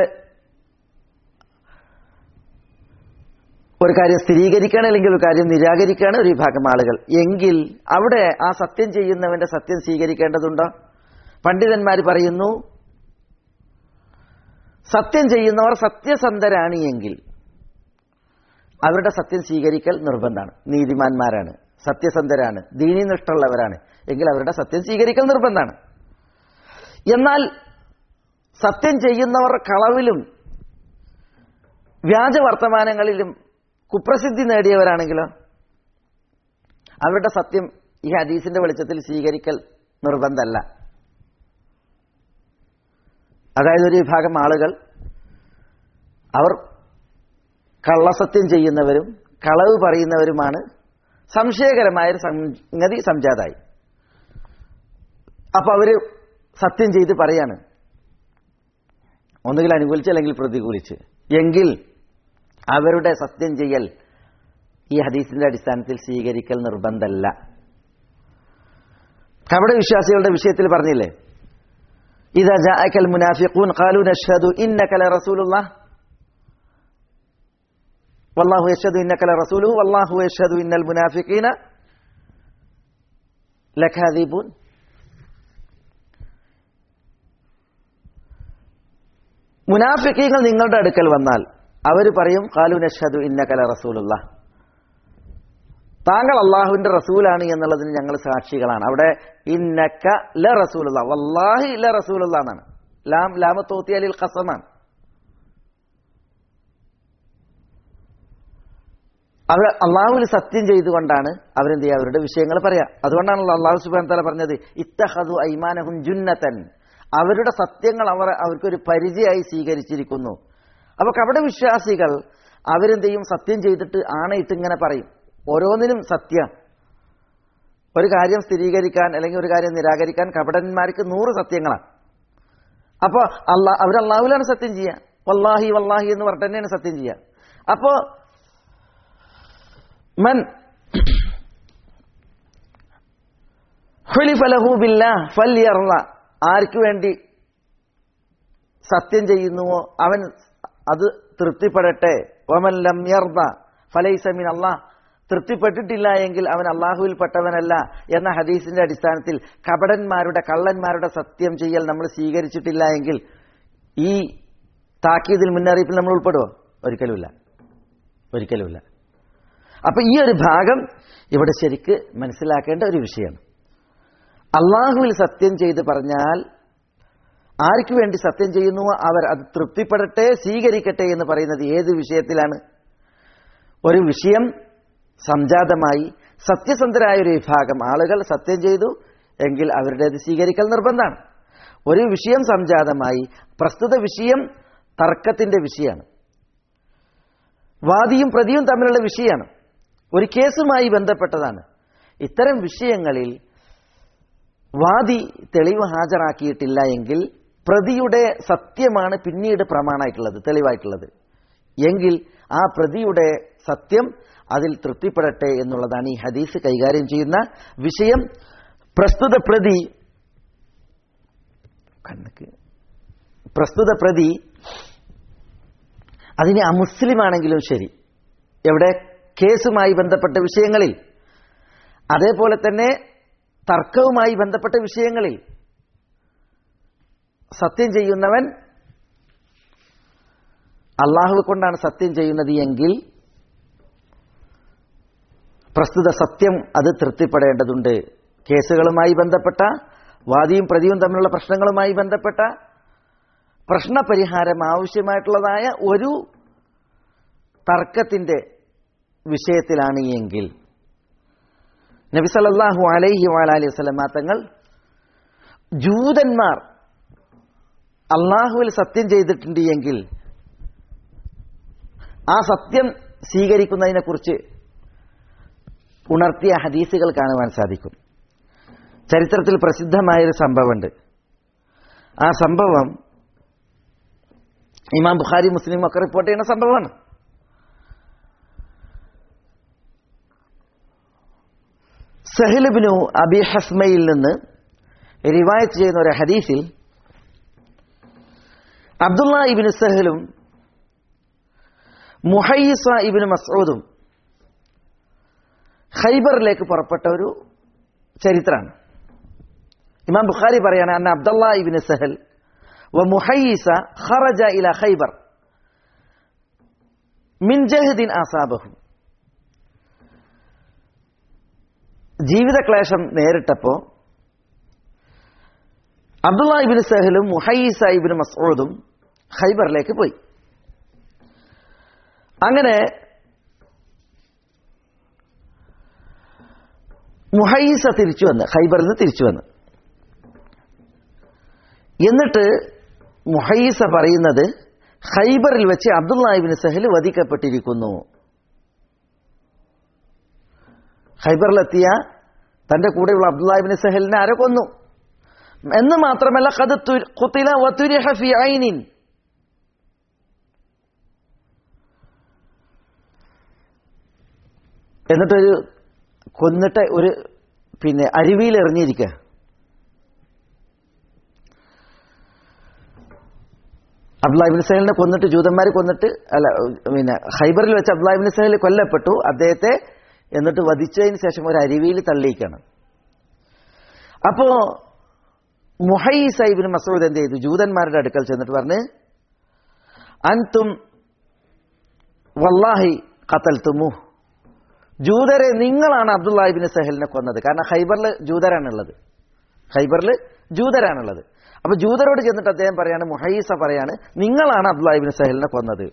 ഒരു കാര്യം സ്ഥിരീകരിക്കുകയാണ് അല്ലെങ്കിൽ ഒരു കാര്യം നിരാകരിക്കുകയാണ് ഒരു വിഭാഗം ആളുകൾ എങ്കിൽ അവിടെ ആ സത്യം ചെയ്യുന്നവന്റെ സത്യം സ്വീകരിക്കേണ്ടതുണ്ടോ പണ്ഡിതന്മാർ പറയുന്നു സത്യം ചെയ്യുന്നവർ സത്യസന്ധരാണ് എങ്കിൽ അവരുടെ സത്യം സ്വീകരിക്കൽ നിർബന്ധമാണ് നീതിമാന്മാരാണ് സത്യസന്ധരാണ് ദീനിനിഷ്ഠമുള്ളവരാണ് എങ്കിൽ അവരുടെ സത്യം സ്വീകരിക്കൽ നിർബന്ധമാണ് എന്നാൽ സത്യം ചെയ്യുന്നവർ കളവിലും വ്യാജ വർത്തമാനങ്ങളിലും കുപ്രസിദ്ധി നേടിയവരാണെങ്കിലോ അവരുടെ സത്യം ഈ ഹദീസിന്റെ വെളിച്ചത്തിൽ സ്വീകരിക്കൽ നിർബന്ധമല്ല അതായത് ഒരു വിഭാഗം ആളുകൾ അവർ കള്ളസത്യം ചെയ്യുന്നവരും കളവ് പറയുന്നവരുമാണ് സംശയകരമായൊരു സംഗതി സംജാതായി അപ്പൊ അവര് സത്യം ചെയ്ത് പറയാണ് ഒന്നുകിൽ അനുകൂലിച്ച് അല്ലെങ്കിൽ പ്രതികൂലിച്ച് എങ്കിൽ അവരുടെ സത്യം ചെയ്യൽ ഈ ഹദീസിന്റെ അടിസ്ഥാനത്തിൽ സ്വീകരിക്കൽ നിർബന്ധമല്ല കപട വിശ്വാസികളുടെ വിഷയത്തിൽ പറഞ്ഞില്ലേ إذا جاءك المنافقون قالوا نشهد إنك لرسول الله والله يشهد إنك لرسوله والله يشهد إن المنافقين لكاذبون മുനാഫിക്കീങ്ങൾ നിങ്ങളുടെ അടുക്കൽ വന്നാൽ അവർ പറയും കാലു നഷദു ഇന്നകല റസൂലുള്ള താങ്കൾ അള്ളാഹുവിന്റെ റസൂലാണ് എന്നുള്ളതിന് ഞങ്ങൾ സാക്ഷികളാണ് അവിടെ ഇന്നക്ക ല റസൂലുള്ള വല്ലാഹി ല റസൂലുള്ള എന്നാണ് ലാം ലാമ തോത്തിയാലിൽ ഖസമാണ് അവർ അള്ളാഹുവിൽ സത്യം ചെയ്തുകൊണ്ടാണ് അവരെന്ത് ചെയ്യുക അവരുടെ വിഷയങ്ങൾ പറയാ അതുകൊണ്ടാണല്ലോ അള്ളാഹു സുബാൻ തല പറഞ്ഞത് ഇത്തഹദു ഐമാനഹും ജുന്നത്തൻ അവരുടെ സത്യങ്ങൾ അവർ അവർക്കൊരു പരിചയമായി സ്വീകരിച്ചിരിക്കുന്നു അപ്പൊ കപട വിശ്വാസികൾ അവരെന്ത് ചെയ്യും സത്യം ചെയ്തിട്ട് ആണയിട്ട് ഇങ്ങനെ പറയും ഓരോന്നിനും സത്യം ഒരു കാര്യം സ്ഥിരീകരിക്കാൻ അല്ലെങ്കിൽ ഒരു കാര്യം നിരാകരിക്കാൻ കപടന്മാർക്ക് നൂറ് സത്യങ്ങളാണ് അപ്പോൾ അള്ളാ അവർ അള്ളാഹുലാണ് സത്യം ചെയ്യുക വല്ലാഹി വല്ലാഹി എന്ന് പറഞ്ഞിട്ട് തന്നെയാണ് സത്യം ചെയ്യുക അപ്പോ മൻ ഹുലിഫലഹു ബില്ലാ ഫല്യർള ആർക്ക് വേണ്ടി സത്യം ചെയ്യുന്നുവോ അവൻ അത് തൃപ്തിപ്പെടട്ടെ വമൻ ലം യർദ ഫലൈസമിൻ അള്ളാഹ് തൃപ്തിപ്പെട്ടിട്ടില്ല എങ്കിൽ അവൻ അള്ളാഹുവിൽപ്പെട്ടവനല്ല എന്ന ഹദീസിന്റെ അടിസ്ഥാനത്തിൽ കപടന്മാരുടെ കള്ളന്മാരുടെ സത്യം ചെയ്യൽ നമ്മൾ സ്വീകരിച്ചിട്ടില്ല എങ്കിൽ ഈ താക്കീതിൽ മുന്നറിയിപ്പിൽ നമ്മൾ ഉൾപ്പെടുവോ ഒരിക്കലുമില്ല ഒരിക്കലുമില്ല അപ്പൊ ഈ ഒരു ഭാഗം ഇവിടെ ശരിക്ക് മനസ്സിലാക്കേണ്ട ഒരു വിഷയമാണ് അള്ളാഹുവിൽ സത്യം ചെയ്ത് പറഞ്ഞാൽ ആർക്കു വേണ്ടി സത്യം ചെയ്യുന്നുവോ അവർ അത് തൃപ്തിപ്പെടട്ടെ സ്വീകരിക്കട്ടെ എന്ന് പറയുന്നത് ഏത് വിഷയത്തിലാണ് ഒരു വിഷയം സംജാതമായി സത്യസന്ധരായ ഒരു വിഭാഗം ആളുകൾ സത്യം ചെയ്തു എങ്കിൽ അവരുടേത് സ്വീകരിക്കൽ നിർബന്ധമാണ് ഒരു വിഷയം സംജാതമായി പ്രസ്തുത വിഷയം തർക്കത്തിന്റെ വിഷയമാണ് വാദിയും പ്രതിയും തമ്മിലുള്ള വിഷയമാണ് ഒരു കേസുമായി ബന്ധപ്പെട്ടതാണ് ഇത്തരം വിഷയങ്ങളിൽ വാദി തെളിവ് ഹാജരാക്കിയിട്ടില്ല എങ്കിൽ പ്രതിയുടെ സത്യമാണ് പിന്നീട് പ്രമാണമായിട്ടുള്ളത് തെളിവായിട്ടുള്ളത് എങ്കിൽ ആ പ്രതിയുടെ സത്യം അതിൽ തൃപ്തിപ്പെടട്ടെ എന്നുള്ളതാണ് ഈ ഹദീസ് കൈകാര്യം ചെയ്യുന്ന വിഷയം പ്രസ്തുത പ്രതി കണ്ണക്ക് പ്രസ്തുത പ്രതി അതിന് അമുസ്ലിമാണെങ്കിലും ശരി എവിടെ കേസുമായി ബന്ധപ്പെട്ട വിഷയങ്ങളിൽ അതേപോലെ തന്നെ തർക്കവുമായി ബന്ധപ്പെട്ട വിഷയങ്ങളിൽ സത്യം ചെയ്യുന്നവൻ അള്ളാഹു കൊണ്ടാണ് സത്യം ചെയ്യുന്നത് എങ്കിൽ പ്രസ്തുത സത്യം അത് തൃപ്തിപ്പെടേണ്ടതുണ്ട് കേസുകളുമായി ബന്ധപ്പെട്ട വാദിയും പ്രതിയും തമ്മിലുള്ള പ്രശ്നങ്ങളുമായി ബന്ധപ്പെട്ട പ്രശ്നപരിഹാരം ആവശ്യമായിട്ടുള്ളതായ ഒരു തർക്കത്തിന്റെ വിഷയത്തിലാണ് എങ്കിൽ നബി സല്ലല്ലാഹു അലൈഹി വഅലൈഹി വസല്ലമ തങ്ങൾ ജൂതന്മാർ അള്ളാഹുവിൽ സത്യം ചെയ്തിട്ടുണ്ട് എങ്കിൽ ആ സത്യം സ്വീകരിക്കുന്നതിനെക്കുറിച്ച് ഉണർത്തിയ ഹദീസുകൾ കാണുവാൻ സാധിക്കും ചരിത്രത്തിൽ പ്രസിദ്ധമായൊരു സംഭവമുണ്ട് ആ സംഭവം ഇമാം ബുഖാരി മുസ്ലിം ഒക്കെ റിപ്പോർട്ട് ചെയ്യുന്ന സംഭവമാണ് സഹിലിബിനു അബി ഹസ്മയിൽ നിന്ന് റിവായത്ത് ചെയ്യുന്ന ഒരു ഹദീസിൽ അബ്ദുള്ള ഇബിന് സഹലും മുഹയ്സ ഇബിന് മസൂദും ഖൈബറിലേക്ക് പുറപ്പെട്ട ഒരു ചരിത്രമാണ് ഇമാം ബുഖാരി പറയാണ് അന്ന അബ്ദുള്ള ഇബിന് സഹൽ ومحيص خرج إلى خيبر من جهد أصابه ജീവിത ക്ലേശം നേരിട്ടപ്പോ അബ്ദുള്ള ഇബിന് സഹലും മുഹൈസ ഇബിന് മസൂദും ഖൈബറിലേക്ക് പോയി അങ്ങനെ മുഹൈസ തിരിച്ചു വന്ന് ഖൈബറിൽ നിന്ന് തിരിച്ചു വന്ന് എന്നിട്ട് മുഹൈസ പറയുന്നത് ഖൈബറിൽ വെച്ച് അബ്ദുല്ലാഹിബിന് സഹൽ വധിക്കപ്പെട്ടിരിക്കുന്നു ഖൈബറിലെത്തിയ തന്റെ കൂടെയുള്ള അബ്ദുല്ലാഹിബിന് സഹലിനെ ആരെ കൊന്നു എന്ന് മാത്രമല്ല കത് കുത്തില വതുരിഹ ഫി ഐനിൻ എന്നിട്ടൊരു കൊന്നിട്ട് ഒരു പിന്നെ അരുവിയിൽ എറിഞ്ഞിരിക്കുക അബ്ദുല്ലാഹിബിൻ സഹലിനെ കൊന്നിട്ട് ജൂതന്മാർ കൊന്നിട്ട് അല്ല പിന്നെ ഹൈബറിൽ വെച്ച് അബ്ദുല്ലാഹിബിൻ സഹൽ കൊല്ലപ്പെട്ടു അദ്ദേഹത്തെ എന്നിട്ട് വധിച്ചതിന് ശേഷം ഒരു അരുവിയിൽ തള്ളിയിക്കാണ് അപ്പോ മുഹൈ സൈബിൻ മസൂദ് എന്ത് ചെയ്തു ജൂതന്മാരുടെ അടുക്കൽ ചെന്നിട്ട് പറഞ്ഞ് അൻതും വല്ലാഹി കത്തൽ തുമു ജൂതരെ നിങ്ങളാണ് അബ്ദുല്ലാഹിബിൻ സഹലിനെ കൊന്നത് കാരണം ഹൈബറിൽ ജൂതരാണുള്ളത് ഹൈബറിൽ ജൂതരാണുള്ളത് അപ്പൊ ജൂതരോട് ചെന്നിട്ട് അദ്ദേഹം പറയാണ് മുഹൈസ പറയാണ് നിങ്ങളാണ് അബ്ദുല്ലാഹിബിൻ സഹലിനെ കൊന്നത്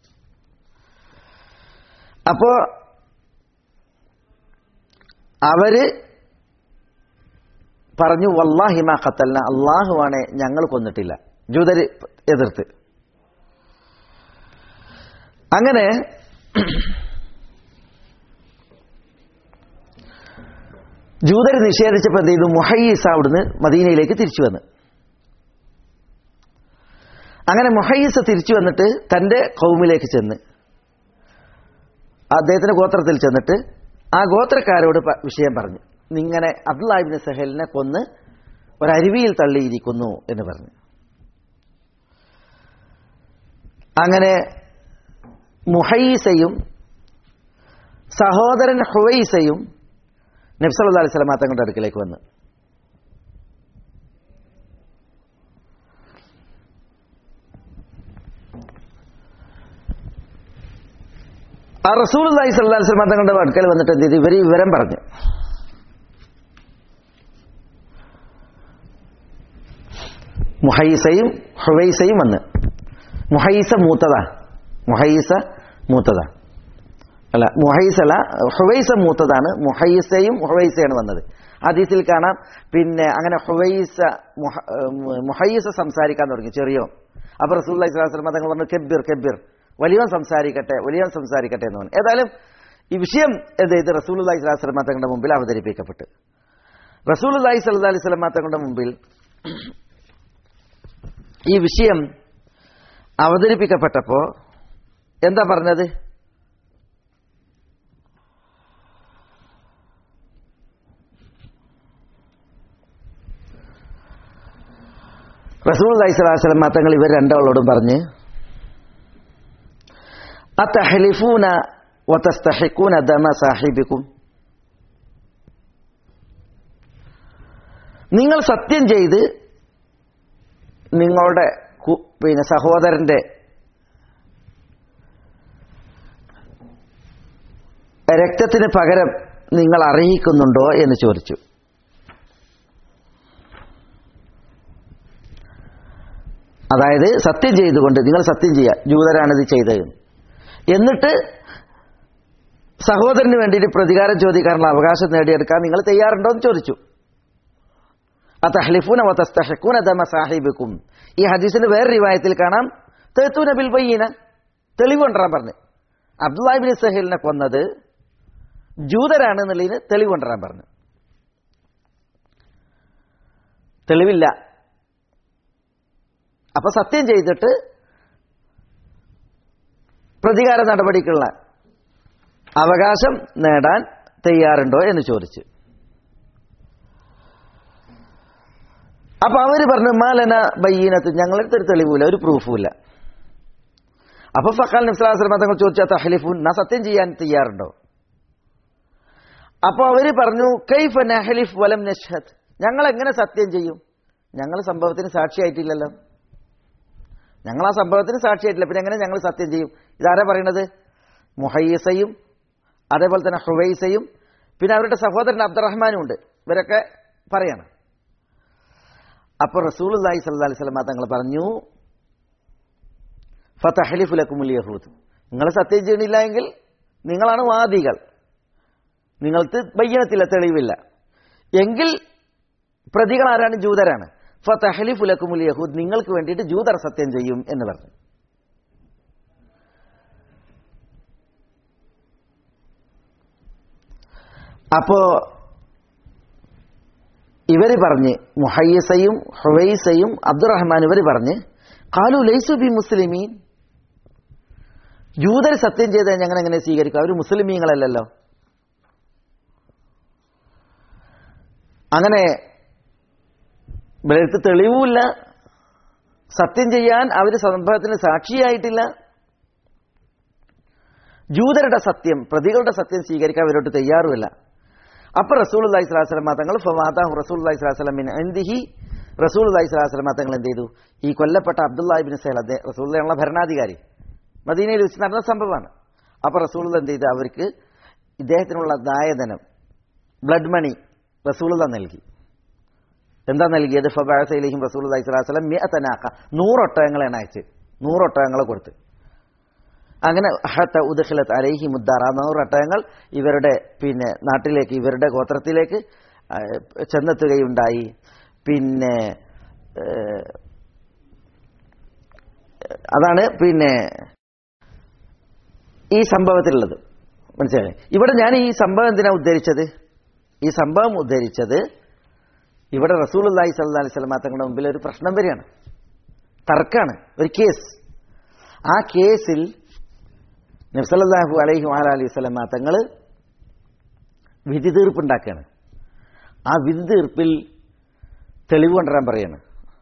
അപ്പോ അവര് പറഞ്ഞു വല്ലാഹിമ ഖത്തൽന അള്ളാഹുവാണെ ഞങ്ങൾ കൊന്നിട്ടില്ല ജൂതര് എതിർത്ത് അങ്ങനെ ജൂതർ നിഷേധിച്ചപ്പോൾ എന്ത് ചെയ്തു മുഹയ്യീസ് അവിടുന്ന് മദീനയിലേക്ക് തിരിച്ചു വന്ന് അങ്ങനെ മുഹയ്യീസ് തിരിച്ചു വന്നിട്ട് തന്റെ കൗമിലേക്ക് ചെന്ന് അദ്ദേഹത്തിന്റെ ഗോത്രത്തിൽ ചെന്നിട്ട് ആ ഗോത്രക്കാരോട് പ- വിഷയം പറഞ്ഞു നിങ്ങനെ അബ്ദുല്ലാഹിബിൻ സഹലിനെ കൊന്ന് ഒരരുവിയിൽ തള്ളിയിരിക്കുന്നു എന്ന് പറഞ്ഞു അങ്ങനെ മുഹൈസയും സഹോദരൻ ഹുവൈസയും നബ്സല്ലാ അലൈഹി സ്വലമാ തങ്ങളുടെ അടുക്കിലേക്ക് വന്ന് ആ റസൂൽ അള്ളാഹി സ്വല്ലാ അലൈഹി സ്വലമാ തങ്ങളുടെ അടുക്കൽ വന്നിട്ട് എന്ത് ചെയ്തു ഇവർ ഈ വിവരം പറഞ്ഞു മുഹൈസയും ഹുവൈസയും വന്ന് മുഹൈസ മൂത്തതാ മുഹൈസ മൂത്തതാ അല്ല മുഹൈസ അല്ല ഹുവൈസ മൂത്തതാണ് മുഹൈസയും ഹുവൈസയാണ് വന്നത് ഹദീസിൽ കാണാം പിന്നെ അങ്ങനെ ഹുവൈസ മുഹ- ഏഹ് മുഹൈസ സംസാരിക്കാൻ തുടങ്ങി ചെറിയോ അപ്പൊ റസൂൽ ഇസ്ലാസ്ലമ തങ്ങൾ പറഞ്ഞു കെബിർ കെബിർ വലിയവൻ സംസാരിക്കട്ടെ വലിയവൻ സംസാരിക്കട്ടെ എന്ന് പറഞ്ഞു ഏതായാലും ഈ വിഷയം എന്ത് ചെയ്ത് റസൂൽ അള്ളഹി സ്വലാസ്ലമ തങ്ങളുടെ മുമ്പിൽ അവതരിപ്പിക്കപ്പെട്ടു റസൂൽ അള്ളഹി സ്വല്ലാ അലൈഹി സ്വലമ തങ്ങളുടെ മുമ്പിൽ ഈ വിഷയം അവതരിപ്പിക്കപ്പെട്ടപ്പോ എന്താ പറഞ്ഞത് റസൂൽ അലൈഹിസ്ലാം തങ്ങൾ ഇവർ രണ്ടാളോടും പറഞ്ഞ് അത്തഹലിഫൂന വതസ്തഹിക്കൂന ദമ സാഹിബിക്കും നിങ്ങൾ സത്യം ചെയ്ത് നിങ്ങളുടെ കു- പിന്നെ സഹോദരന്റെ രക്തത്തിന് പകരം നിങ്ങൾ അറിയിക്കുന്നുണ്ടോ എന്ന് ചോദിച്ചു അതായത് സത്യം ചെയ്തുകൊണ്ട് നിങ്ങൾ സത്യം ചെയ്യുക ജൂതരാണിത് ചെയ്തത് എന്നിട്ട് സഹോദരന് വേണ്ടിയിട്ട് പ്രതികാരം ചോദിക്കാനുള്ള അവകാശം നേടിയെടുക്കാൻ നിങ്ങൾ തയ്യാറുണ്ടോ എന്ന് ചോദിച്ചു അതഹ്ലിഫൂന വതസ്തഹ്കൂന ദമ സാഹിബിക്കും ഈ ഹദീസിന്റെ വേറെ റിവായത്തിൽ കാണാം തേത്തൂന ബിൽ ബയ്യന തെളിവ് കൊണ്ടുവരാൻ പറഞ്ഞു അബ്ദുല്ലാഹിബിൻ സഹേലിനെ കൊന്നത് ജൂതരാണ് എന്നുള്ളതിന് തെളിവ് കൊണ്ടുവരാൻ പറഞ്ഞു തെളിവില്ല അപ്പൊ സത്യം ചെയ്തിട്ട് പ്രതികാര നടപടിക്കുള്ള അവകാശം നേടാൻ തയ്യാറുണ്ടോ എന്ന് ചോദിച്ചു അപ്പൊ അവര് പറഞ്ഞു മാലന ബയ്യനത്ത് ഞങ്ങളുടെ ഒരു തെളിവില്ല ഒരു പ്രൂഫുമില്ല അപ്പൊ ഫക്കാൽ നിസ്ലാസ്ലമ തങ്ങൾ ചോദിച്ചാൽ തഹലിഫുൻ നാ സത്യം ചെയ്യാൻ തയ്യാറുണ്ടോ അപ്പൊ അവര് പറഞ്ഞു കൈഫ നഹലിഫ് വലം നഷ്ഹദ് ഞങ്ങൾ എങ്ങനെ സത്യം ചെയ്യും ഞങ്ങൾ സംഭവത്തിന് സാക്ഷിയായിട്ടില്ലല്ലോ ഞങ്ങൾ ആ സംഭവത്തിന് സാക്ഷിയായിട്ടില്ല പിന്നെ എങ്ങനെ ഞങ്ങൾ സത്യം ചെയ്യും ഇതാരാ പറയണത് മുഹയ്യസയും അതേപോലെ തന്നെ ഹുവൈസയും പിന്നെ അവരുടെ സഹോദരൻ അബ്ദുറഹ്മാനും ഉണ്ട് ഇവരൊക്കെ പറയണം അപ്പോൾ റസൂൽ അള്ളാഹി സല്ലാ അലൈഹി സ്വലമ തങ്ങൾ പറഞ്ഞു ഫതഹലിഫുലക്കുമുൽ യഹൂദ് നിങ്ങൾ സത്യം ചെയ്യണില്ല എങ്കിൽ നിങ്ങളാണ് വാദികൾ നിങ്ങൾക്ക് ബയ്യനത്തില്ല തെളിവില്ല എങ്കിൽ പ്രതികൾ ആരാണ് ജൂതരാണ് ഫതഹലിഫുലക്കുമുൽ യഹൂദ് നിങ്ങൾക്ക് വേണ്ടിയിട്ട് ജൂതർ സത്യം ചെയ്യും എന്ന് പറഞ്ഞു അപ്പോ ഇവര് പറഞ്ഞ് മുഹയ്യസയും ഹുവൈസയും അബ്ദുറഹ്മാൻ ഇവർ പറഞ്ഞ് കാലു ലൈസു ബി മുസ്ലിമീൻ ജൂതർ സത്യം ചെയ്ത് ഞങ്ങൾ എങ്ങനെ സ്വീകരിക്കും അവർ മുസ്ലിമീങ്ങളല്ലല്ലോ അങ്ങനെ ഇവരടുത്ത് തെളിവുമില്ല സത്യം ചെയ്യാൻ അവർ സംഭവത്തിന് സാക്ഷിയായിട്ടില്ല ജൂതരുടെ സത്യം പ്രതികളുടെ സത്യം സ്വീകരിക്കാൻ അവരോട്ട് തയ്യാറുമില്ല അപ്പൊ റസൂൽ അള്ളഹി സ്വലാസ്ലമ തങ്ങൾ ഫമാതാഹു റസൂൽ അള്ളഹി സ്വലാസ്ലമിൻ എന്തിഹി റസൂൽ അള്ളഹി സ്വലാസ്ലമ തങ്ങൾ എന്ത് ചെയ്തു ഈ കൊല്ലപ്പെട്ട അബ്ദുല്ലാഹിബിൻ സഹൽ അദ്ദേഹം റസൂലുള്ള ഭരണാധികാരി മദീനയിൽ വെച്ച് നടന്ന സംഭവമാണ് അപ്പൊ റസൂൽ എന്ത് ചെയ്തു അവർക്ക് ഇദ്ദേഹത്തിനുള്ള ദായധനം ബ്ലഡ് മണി റസൂലുള്ള നൽകി എന്താ നൽകിയത് ഫബാസയിലേക്കും റസൂൽ അള്ളഹി സ്വലാസ്ലം മിയത്തനാക്ക നൂറൊട്ടകങ്ങളാണ് അയച്ച് നൂറൊട്ടകങ്ങളെ കൊടുത്ത് അങ്ങനെ ഹത്ത ഉദഖിലത്ത് അലൈഹി മുദ്ദാറ നൂറട്ടകങ്ങൾ ഇവരുടെ പിന്നെ നാട്ടിലേക്ക് ഇവരുടെ ഗോത്രത്തിലേക്ക് ചെന്നെത്തുകയുണ്ടായി പിന്നെ അതാണ് പിന്നെ ഈ സംഭവത്തിലുള്ളത് മനസ്സിലായി ഇവിടെ ഞാൻ ഈ സംഭവം എന്തിനാ ഉദ്ധരിച്ചത് ഈ സംഭവം ഉദ്ധരിച്ചത് ഇവിടെ റസൂൽ അള്ളാഹി സല്ലാ അലൈഹി സ്വലമാ തങ്ങളുടെ മുമ്പിൽ ഒരു പ്രശ്നം വരികയാണ് തർക്കാണ് ഒരു കേസ് ആ കേസിൽ നബ്സല്ലാഹു അലൈഹി വാല അലൈഹി സ്വലമ തങ്ങൾ വിധി തീർപ്പുണ്ടാക്കുകയാണ് ആ വിധി തീർപ്പിൽ തെളിവ് കൊണ്ടുവരാൻ പറയാണ്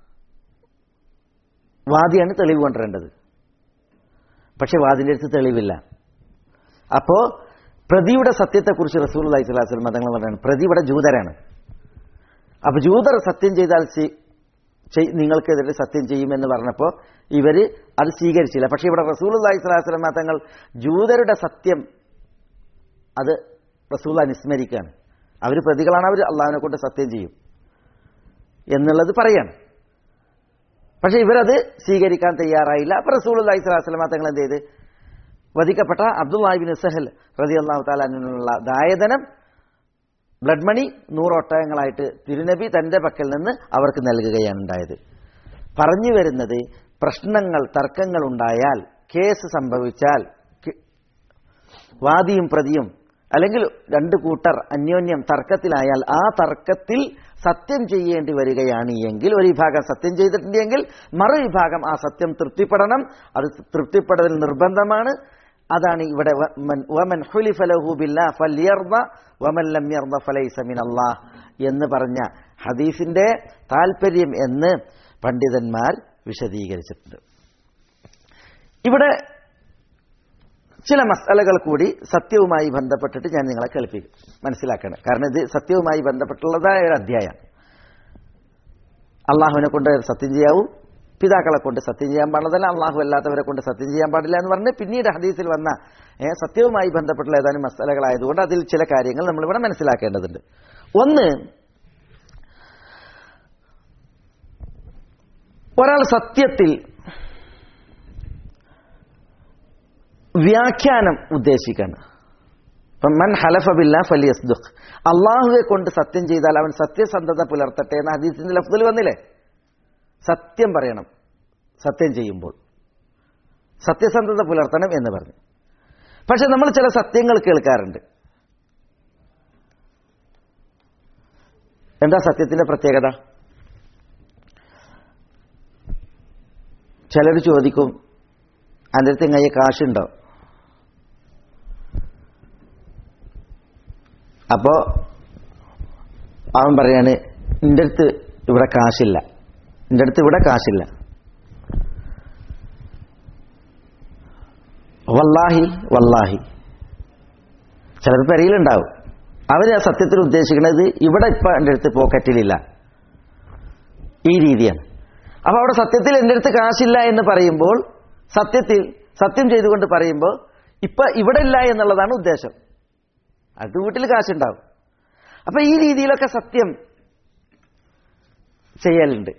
വാദിയാണ് തെളിവ് കൊണ്ടുവരേണ്ടത് പക്ഷെ വാദിന്റെ അടുത്ത് തെളിവില്ല അപ്പോ പ്രതിയുടെ സത്യത്തെക്കുറിച്ച് റസൂൽ അലൈഹി സ്വലാഹു വസ്ലം തങ്ങൾ പറയുന്നത് പ്രതി ഇവിടെ ജൂതരാണ് അപ്പൊ ജൂതർ സത്യം ചെയ്താൽ നിങ്ങൾക്കെതിരെ സത്യം ചെയ്യുമെന്ന് പറഞ്ഞപ്പോൾ ഇവര് അത് സ്വീകരിച്ചില്ല പക്ഷെ ഇവിടെ റസൂൽ അള്ളഹി സ്വലാസ്ലമ തങ്ങൾ ജൂതരുടെ സത്യം അത് റസൂൽ അനുസ്മരിക്കുകയാണ് അവർ പ്രതികളാണ് അവർ അള്ളാഹിനെ കൊണ്ട് സത്യം ചെയ്യും എന്നുള്ളത് പറയാണ് പക്ഷെ ഇവരത് സ്വീകരിക്കാൻ തയ്യാറായില്ല അപ്പൊ റസൂൽ അള്ളഹി സ്വലാസ്ലമ തങ്ങൾ എന്ത് ചെയ്ത് വധിക്കപ്പെട്ട അബ്ദുല്ലാഹിബിൻ സഹൽ റതി അള്ളാഹു താലുള്ള ദായധനം ബ്ലഡ് മണി നൂറൊട്ടകങ്ങളായിട്ട് തിരുനബി തന്റെ പക്കൽ നിന്ന് അവർക്ക് നൽകുകയാണ് ഉണ്ടായത് പറഞ്ഞു വരുന്നത് പ്രശ്നങ്ങൾ തർക്കങ്ങൾ ഉണ്ടായാൽ കേസ് സംഭവിച്ചാൽ വാദിയും പ്രതിയും അല്ലെങ്കിൽ രണ്ട് കൂട്ടർ അന്യോന്യം തർക്കത്തിലായാൽ ആ തർക്കത്തിൽ സത്യം ചെയ്യേണ്ടി വരികയാണ് എങ്കിൽ ഒരു വിഭാഗം സത്യം ചെയ്തിട്ടുണ്ടെങ്കിൽ മറുവിഭാഗം ആ സത്യം തൃപ്തിപ്പെടണം അത് തൃപ്തിപ്പെടൽ നിർബന്ധമാണ് അതാണ് ഇവിടെ വമൻ ഹുലിഫലഹു ബില്ലാ ഫല്യർദ വമൻ ലം യർദ ഫലൈസ മിനല്ലാഹ് എന്ന് പറഞ്ഞ ഹദീസിന്റെ താല്പര്യം എന്ന് പണ്ഡിതന്മാർ വിശദീകരിച്ചിട്ടുണ്ട് ഇവിടെ ചില മസാലകൾ കൂടി സത്യവുമായി ബന്ധപ്പെട്ടിട്ട് ഞാൻ നിങ്ങളെ കേൾപ്പിക്കും മനസ്സിലാക്കണം കാരണം ഇത് സത്യവുമായി ബന്ധപ്പെട്ടുള്ളതായ ഒരു അധ്യായം അള്ളാഹുവിനെ കൊണ്ട് സത്യം ചെയ്യാവൂ പിതാക്കളെ കൊണ്ട് സത്യം ചെയ്യാൻ പാടില്ല അള്ളാഹു അല്ലാത്തവരെ കൊണ്ട് സത്യം ചെയ്യാൻ പാടില്ല എന്ന് പറഞ്ഞ് പിന്നീട് ഹദീസിൽ വന്ന സത്യവുമായി ബന്ധപ്പെട്ടുള്ള ഏതാനും മസാലകളായതുകൊണ്ട് അതിൽ ചില കാര്യങ്ങൾ നമ്മളിവിടെ മനസ്സിലാക്കേണ്ടതുണ്ട് ഒന്ന് ഒരാൾ സത്യത്തിൽ വ്യാഖ്യാനം ഉദ്ദേശിക്കാണ് ഇപ്പം മൻ ഹലഫബില്ല ഫലിയസ്ദുഖ് അള്ളാഹുവെ കൊണ്ട് സത്യം ചെയ്താൽ അവൻ സത്യസന്ധത പുലർത്തട്ടെ എന്ന ഹദീസിന്റെ ലഫ്തിൽ വന്നില്ലേ സത്യം പറയണം സത്യം ചെയ്യുമ്പോൾ സത്യസന്ധത പുലർത്തണം എന്ന് പറഞ്ഞു പക്ഷെ നമ്മൾ ചില സത്യങ്ങൾ കേൾക്കാറുണ്ട് എന്താ സത്യത്തിന്റെ പ്രത്യേകത ചിലർ ചോദിക്കും അതിൻ്റെ അടുത്ത് കയ്യിൽ കാശുണ്ടോ അപ്പോ അവൻ പറയാണ് എൻ്റെ അടുത്ത് ഇവിടെ കാശില്ല എൻ്റെ അടുത്ത് ഇവിടെ കാശില്ല വല്ലാഹി വല്ലാഹി ചിലർ പെരയിലുണ്ടാവും അവർ ആ സത്യത്തിൽ ഉദ്ദേശിക്കുന്നത് ഇവിടെ ഇപ്പം എൻ്റെ അടുത്ത് പോക്കറ്റിലില്ല ഈ രീതിയാണ് അപ്പൊ അവിടെ സത്യത്തിൽ എൻ്റെ അടുത്ത് കാശില്ല എന്ന് പറയുമ്പോൾ സത്യത്തിൽ സത്യം ചെയ്തുകൊണ്ട് പറയുമ്പോൾ ഇപ്പൊ ഇവിടെ ഇല്ല എന്നുള്ളതാണ് ഉദ്ദേശം അടുത്ത വീട്ടിൽ കാശുണ്ടാവും അപ്പൊ ഈ രീതിയിലൊക്കെ സത്യം ചെയ്യലുണ്ട്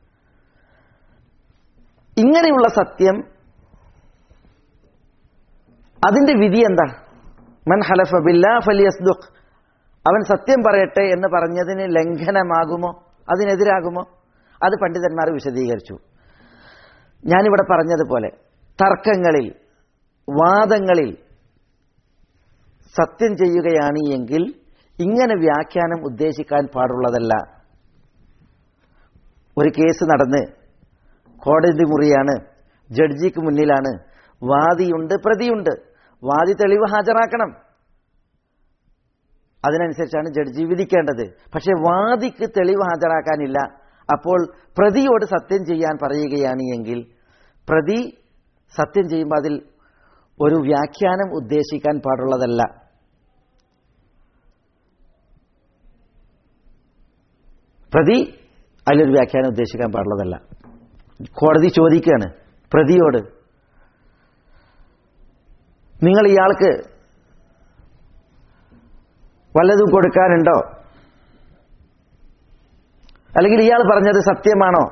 ഇങ്ങനെയുള്ള സത്യം അതിന്റെ വിധി എന്താ മൻ ഹലഫ ബില്ലാ ഫലിയസ്ദുഖ് അവൻ സത്യം പറയട്ടെ എന്ന് പറഞ്ഞതിന് ലംഘനമാകുമോ അതിനെതിരാകുമോ അത് പണ്ഡിതന്മാർ വിശദീകരിച്ചു ഞാനിവിടെ പറഞ്ഞതുപോലെ തർക്കങ്ങളിൽ വാദങ്ങളിൽ സത്യം ചെയ്യുകയാണ് എങ്കിൽ ഇങ്ങനെ വ്യാഖ്യാനം ഉദ്ദേശിക്കാൻ പാടുള്ളതല്ല ഒരു കേസ് നടന്ന് കോടതി മുറിയാണ് ജഡ്ജിക്ക് മുന്നിലാണ് വാദിയുണ്ട് പ്രതിയുണ്ട് വാദി തെളിവ് ഹാജരാക്കണം അതിനനുസരിച്ചാണ് ജഡ്ജി വിധിക്കേണ്ടത് പക്ഷെ വാദിക്ക് തെളിവ് ഹാജരാക്കാനില്ല അപ്പോൾ പ്രതിയോട് സത്യം ചെയ്യാൻ പറയുകയാണ് എങ്കിൽ പ്രതി സത്യം ചെയ്യുമ്പോൾ അതിൽ ഒരു വ്യാഖ്യാനം ഉദ്ദേശിക്കാൻ പാടുള്ളതല്ല പ്രതി അതിലൊരു വ്യാഖ്യാനം ഉദ്ദേശിക്കാൻ പാടുള്ളതല്ല കോടതി ചോദിക്കുകയാണ് പ്രതിയോട് നിങ്ങൾ ഇയാൾക്ക് വല്ലതും കൊടുക്കാനുണ്ടോ അല്ലെങ്കിൽ ഇയാൾ പറഞ്ഞത് സത്യമാണോ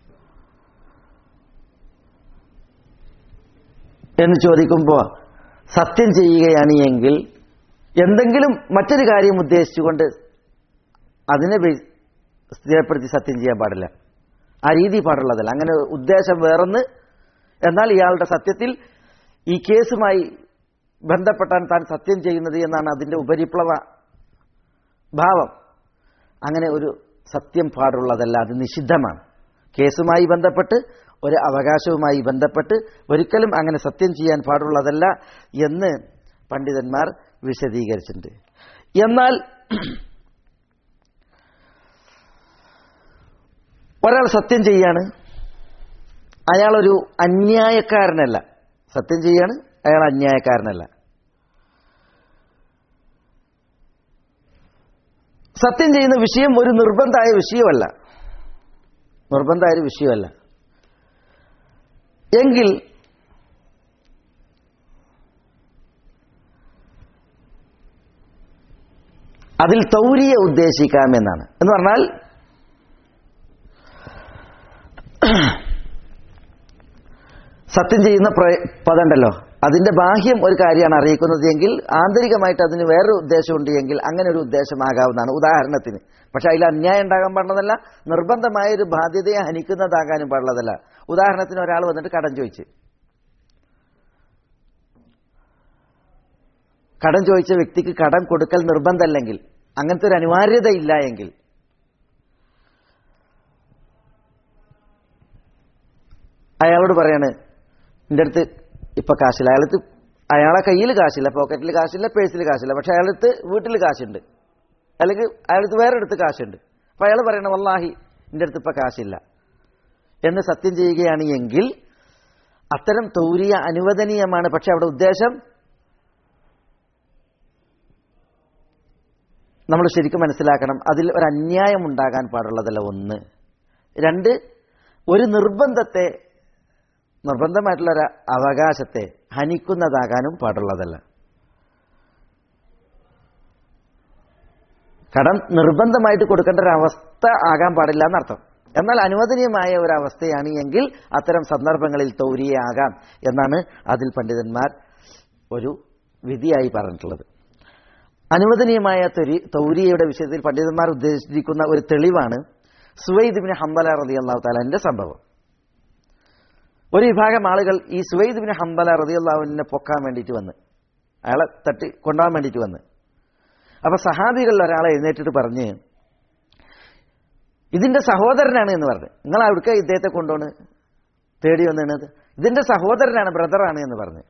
എന്ന് ചോദിക്കുമ്പോൾ സത്യം ചെയ്യുകയാണ് എങ്കിൽ എന്തെങ്കിലും മറ്റൊരു കാര്യം ഉദ്ദേശിച്ചുകൊണ്ട് അതിനെ ബേ- സ്ഥിരപ്പെടുത്തി സത്യം ചെയ്യാൻ പാടില്ല ആ രീതി പാടുള്ളതല്ല അങ്ങനെ ഉദ്ദേശം വേറൊന്ന് എന്നാൽ ഇയാളുടെ സത്യത്തിൽ ഈ കേസുമായി ബന്ധപ്പെട്ടാണ് താൻ സത്യം ചെയ്യുന്നത് എന്നാണ് അതിന്റെ ഉപരിപ്ലവ ഭാവം അങ്ങനെ ഒരു സത്യം പാടുള്ളതല്ല അത് നിഷിദ്ധമാണ് കേസുമായി ബന്ധപ്പെട്ട് ഒരു അവകാശവുമായി ബന്ധപ്പെട്ട് ഒരിക്കലും അങ്ങനെ സത്യം ചെയ്യാൻ പാടുള്ളതല്ല എന്ന് പണ്ഡിതന്മാർ വിശദീകരിച്ചിട്ടുണ്ട് എന്നാൽ ഒരാൾ സത്യം ചെയ്യാണ് അയാളൊരു അന്യായക്കാരനല്ല സത്യം ചെയ്യാണ് അയാൾ അന്യായക്കാരനല്ല സത്യം ചെയ്യുന്ന വിഷയം ഒരു നിർബന്ധമായ വിഷയമല്ല നിർബന്ധമായ ഒരു വിഷയമല്ല എങ്കിൽ അതിൽ തൗരിയെ ഉദ്ദേശിക്കാമെന്നാണ് എന്ന് പറഞ്ഞാൽ സത്യം ചെയ്യുന്ന പ്ര- പദമുണ്ടല്ലോ അതിന്റെ ബാഹ്യം ഒരു കാര്യമാണ് അറിയിക്കുന്നത് എങ്കിൽ ആന്തരികമായിട്ട് അതിന് വേറൊരു ഉദ്ദേശമുണ്ട് എങ്കിൽ അങ്ങനെ ഒരു ഉദ്ദേശമാകാവുന്നതാണ് ഉദാഹരണത്തിന് പക്ഷെ അതിൽ അന്യായം ഉണ്ടാകാൻ പാടുള്ളതല്ല നിർബന്ധമായ ഒരു ബാധ്യതയെ ഹനിക്കുന്നതാകാനും പാടുള്ളതല്ല ഉദാഹരണത്തിന് ഒരാൾ വന്നിട്ട് കടം ചോദിച്ച് കടം ചോദിച്ച വ്യക്തിക്ക് കടം കൊടുക്കൽ നിർബന്ധമല്ലെങ്കിൽ അങ്ങനത്തെ ഒരു അനിവാര്യത ഇല്ല എങ്കിൽ അയാളോട് പറയാണ് എൻ്റെ അടുത്ത് ഇപ്പൊ കാശില്ല അയാളത്ത് അയാളെ കയ്യിൽ കാശില്ല പോക്കറ്റിൽ കാശില്ല പേഴ്സിൽ കാശില്ല പക്ഷെ അയാളടുത്ത് വീട്ടിൽ കാശുണ്ട് അല്ലെങ്കിൽ അയാളടുത്ത് വേറെ അടുത്ത് കാശുണ്ട് അപ്പൊ അയാൾ പറയണ വല്ലാഹി എൻ്റെ അടുത്ത് ഇപ്പൊ കാശില്ല എന്ന് സത്യം ചെയ്യുകയാണ് എങ്കിൽ അത്തരം തൗരിയ അനുവദനീയമാണ് പക്ഷെ അവിടെ ഉദ്ദേശം നമ്മൾ ശരിക്കും മനസ്സിലാക്കണം അതിൽ ഒരു അന്യായം ഉണ്ടാകാൻ പാടുള്ളതല്ല ഒന്ന് രണ്ട് ഒരു നിർബന്ധത്തെ നിർബന്ധമായിട്ടുള്ള ഒരു അവകാശത്തെ ഹനിക്കുന്നതാകാനും പാടുള്ളതല്ല കടം നിർബന്ധമായിട്ട് കൊടുക്കേണ്ട ഒരു അവസ്ഥ ആകാൻ പാടില്ല എന്നർത്ഥം എന്നാൽ അനുവദനീയമായ ഒരു അവസ്ഥയാണ് എങ്കിൽ അത്തരം സന്ദർഭങ്ങളിൽ തൗരിയെ ആകാം എന്നാണ് അതിൽ പണ്ഡിതന്മാർ ഒരു വിധിയായി പറഞ്ഞിട്ടുള്ളത് അനുവദനീയമായ തൊരി തൗരിയയുടെ വിഷയത്തിൽ പണ്ഡിതന്മാർ ഉദ്ദേശിച്ചിരിക്കുന്ന ഒരു തെളിവാണ് സുവൈദ് ബിൻ ഹംബല റതി അള്ളാഹു താലാന്റെ സംഭവം ഒരു വിഭാഗം ആളുകൾ ഈ സുവൈദ് ബിൻ ഹംബല റതി അള്ളാഹുവിനെ പൊക്കാൻ വേണ്ടിയിട്ട് വന്ന് അയാളെ തട്ടി കൊണ്ടുപോകാൻ വേണ്ടിയിട്ട് വന്ന് അപ്പൊ സഹാബികളിൽ ഒരാളെ എഴുന്നേറ്റിട്ട് പറഞ്ഞ് ഇതിന്റെ സഹോദരനാണ് എന്ന് പറഞ്ഞു നിങ്ങൾ അവിടുക്ക ഇദ്ദേഹത്തെ കൊണ്ടുപോണ് തേടി വന്നത് ഇതിന്റെ സഹോദരനാണ് ബ്രദറാണ് എന്ന് പറഞ്ഞു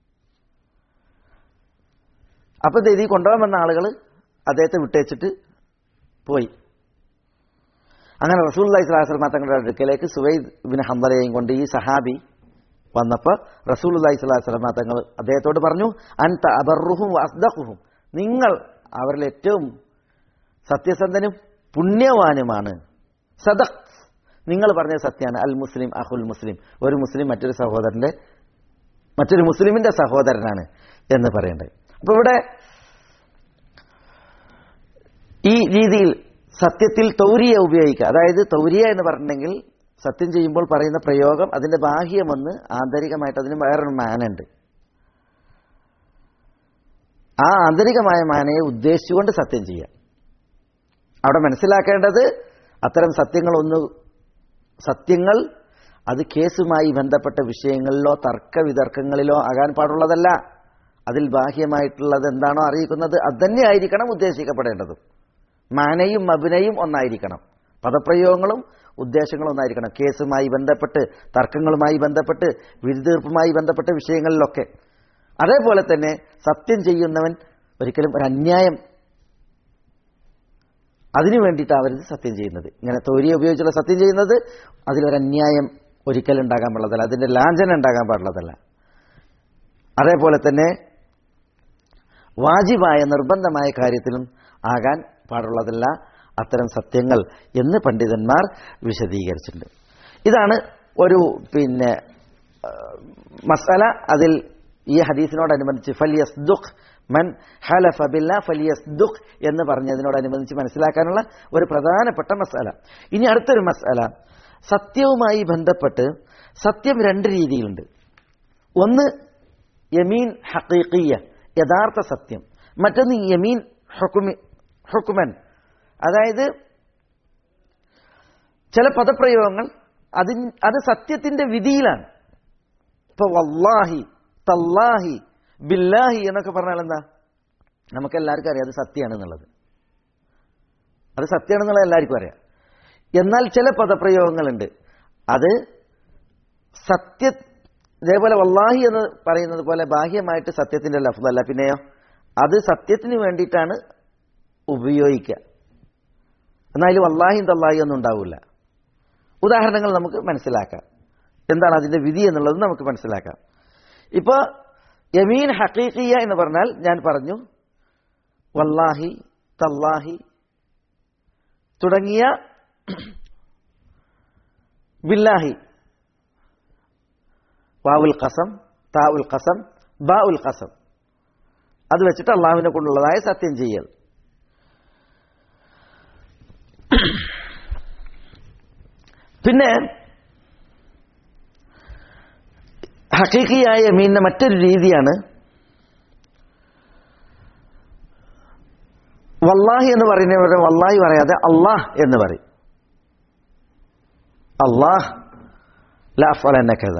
അപ്പൊ ഇത് ഈ കൊണ്ടുപോകാൻ വന്ന ആളുകൾ അദ്ദേഹത്തെ വിട്ടേച്ചിട്ട് പോയി അങ്ങനെ റസൂൽ അള്ളാഹിസ്ലാസ്ലമ തങ്ങളുടെ അടുക്കലേക്ക് സുവൈദ് ബിൻ ഹംബലയെയും കൊണ്ട് ഈ സഹാബി വന്നപ്പോൾ റസൂൽ അള്ളാഹി സ്വലാസ്ലമ തങ്ങൾ അദ്ദേഹത്തോട് പറഞ്ഞു അൻത അബറുഹും അസ്ദഖുഹും നിങ്ങൾ അവരിൽ ഏറ്റവും സത്യസന്ധനും പുണ്യവാനുമാണ് സദഖ് നിങ്ങൾ പറഞ്ഞ സത്യമാണ് അൽ മുസ്ലിം അഹുൽ മുസ്ലിം ഒരു മുസ്ലിം മറ്റൊരു സഹോദരന്റെ മറ്റൊരു മുസ്ലിമിന്റെ സഹോദരനാണ് എന്ന് പറയേണ്ടത് അപ്പൊ ഇവിടെ ഈ രീതിയിൽ സത്യത്തിൽ തൗരിയ ഉപയോഗിക്കുക അതായത് തൗരിയ എന്ന് പറഞ്ഞിട്ടുണ്ടെങ്കിൽ സത്യം ചെയ്യുമ്പോൾ പറയുന്ന പ്രയോഗം അതിന്റെ ബാഹ്യമൊന്ന് ആന്തരികമായിട്ട് അതിന് വേറൊരു മാനുണ്ട് ആ ആന്തരികമായ മാനയെ ഉദ്ദേശിച്ചുകൊണ്ട് സത്യം ചെയ്യുക അവിടെ മനസ്സിലാക്കേണ്ടത് അത്തരം സത്യങ്ങളൊന്ന് സത്യങ്ങൾ അത് കേസുമായി ബന്ധപ്പെട്ട വിഷയങ്ങളിലോ തർക്ക വിതർക്കങ്ങളിലോ ആകാൻ പാടുള്ളതല്ല അതിൽ ബാഹ്യമായിട്ടുള്ളത് എന്താണോ അറിയിക്കുന്നത് അത് തന്നെ ആയിരിക്കണം ഉദ്ദേശിക്കപ്പെടേണ്ടതും മാനയും അഭിനയും ഒന്നായിരിക്കണം പദപ്രയോഗങ്ങളും ഉദ്ദേശങ്ങളും ഒന്നായിരിക്കണം കേസുമായി ബന്ധപ്പെട്ട് തർക്കങ്ങളുമായി ബന്ധപ്പെട്ട് വിരുതീർപ്പുമായി ബന്ധപ്പെട്ട വിഷയങ്ങളിലൊക്കെ അതേപോലെ തന്നെ സത്യം ചെയ്യുന്നവൻ ഒരിക്കലും ഒരു അന്യായം അതിനു വേണ്ടിയിട്ടാണ് അവരിത് സത്യം ചെയ്യുന്നത് ഇങ്ങനെ തോരിയ ഉപയോഗിച്ചുള്ള സത്യം ചെയ്യുന്നത് അതിലൊരു അന്യായം ഒരിക്കലും ഉണ്ടാകാൻ പാടുള്ളതല്ല അതിന്റെ ലാഞ്ചന ഉണ്ടാകാൻ പാടുള്ളതല്ല അതേപോലെ തന്നെ വാജിബായ നിർബന്ധമായ കാര്യത്തിലും ആകാൻ പാടുള്ളതല്ല അത്തരം സത്യങ്ങൾ എന്ന് പണ്ഡിതന്മാർ വിശദീകരിച്ചിട്ടുണ്ട് ഇതാണ് ഒരു പിന്നെ ആ, മസല അതിൽ ഈ ഹദീസിനോടനുബന്ധിച്ച് ഫലിയസ്ദുഖ് മൻ ഹലഫ ബില്ല ഫലിയസ്ദുഖ് എന്ന് പറഞ്ഞതിനോടനുബന്ധിച്ച് മനസ്സിലാക്കാനുള്ള ഒരു പ്രധാനപ്പെട്ട മസാല ഇനി അടുത്തൊരു മസാല സത്യവുമായി ബന്ധപ്പെട്ട് സത്യം രണ്ട് രീതിയിലുണ്ട് ഒന്ന് യമീൻ ഹക്കീഖിയ യഥാർത്ഥ സത്യം മറ്റൊന്ന് യമീൻ ഹുക്കുമി ഹുക്കുമൻ അതായത് ചില പദപ്രയോഗങ്ങൾ അതിൻ അത് സത്യത്തിന്റെ വിധിയിലാണ് ഇപ്പൊ വല്ലാഹി തല്ലാഹി ബില്ലാഹി എന്നൊക്കെ പറഞ്ഞാൽ എന്താ നമുക്ക് എല്ലാവർക്കും അറിയാം അത് സത്യമാണെന്നുള്ളത് അത് സത്യമാണെന്നുള്ളത് എല്ലാവർക്കും അറിയാം എന്നാൽ ചില പദപ്രയോഗങ്ങളുണ്ട് അത് സത്യ ഇതേപോലെ വല്ലാഹി എന്ന് പറയുന്നത് പോലെ ബാഹ്യമായിട്ട് സത്യത്തിന്റെ ലഫ്തല്ല പിന്നെയോ അത് സത്യത്തിന് വേണ്ടിയിട്ടാണ് ഉപയോഗിക്കുക എന്നാൽ അതിൽ വല്ലാഹിയും തല്ലാഹി ഒന്നും ഉണ്ടാവില്ല ഉദാഹരണങ്ങൾ നമുക്ക് മനസ്സിലാക്കാം എന്താണ് അതിന്റെ വിധി എന്നുള്ളത് നമുക്ക് മനസ്സിലാക്കാം ഇപ്പൊ യമീൻ ഹക്കീഖിയ എന്ന് പറഞ്ഞാൽ ഞാൻ പറഞ്ഞു വല്ലാഹി തല്ലാഹി തുടങ്ങിയ ബില്ലാഹി വാവുൽ ഖസം താ ഉൽ ഖസം ബാ ഉൽ ഖസം അത് വെച്ചിട്ട് അള്ളാഹുവിനെ കൊണ്ടുള്ളതായ സത്യം ചെയ്യൽ പിന്നെ ഹക്കീക്കിയായ മീനിന്റെ മറ്റൊരു രീതിയാണ് വല്ലാഹി എന്ന് പറയുന്നവരെ വല്ലാഹി പറയാതെ അള്ളാഹ് എന്ന് പറയും അള്ളാഹ് ലാഫലന്നക്കഥ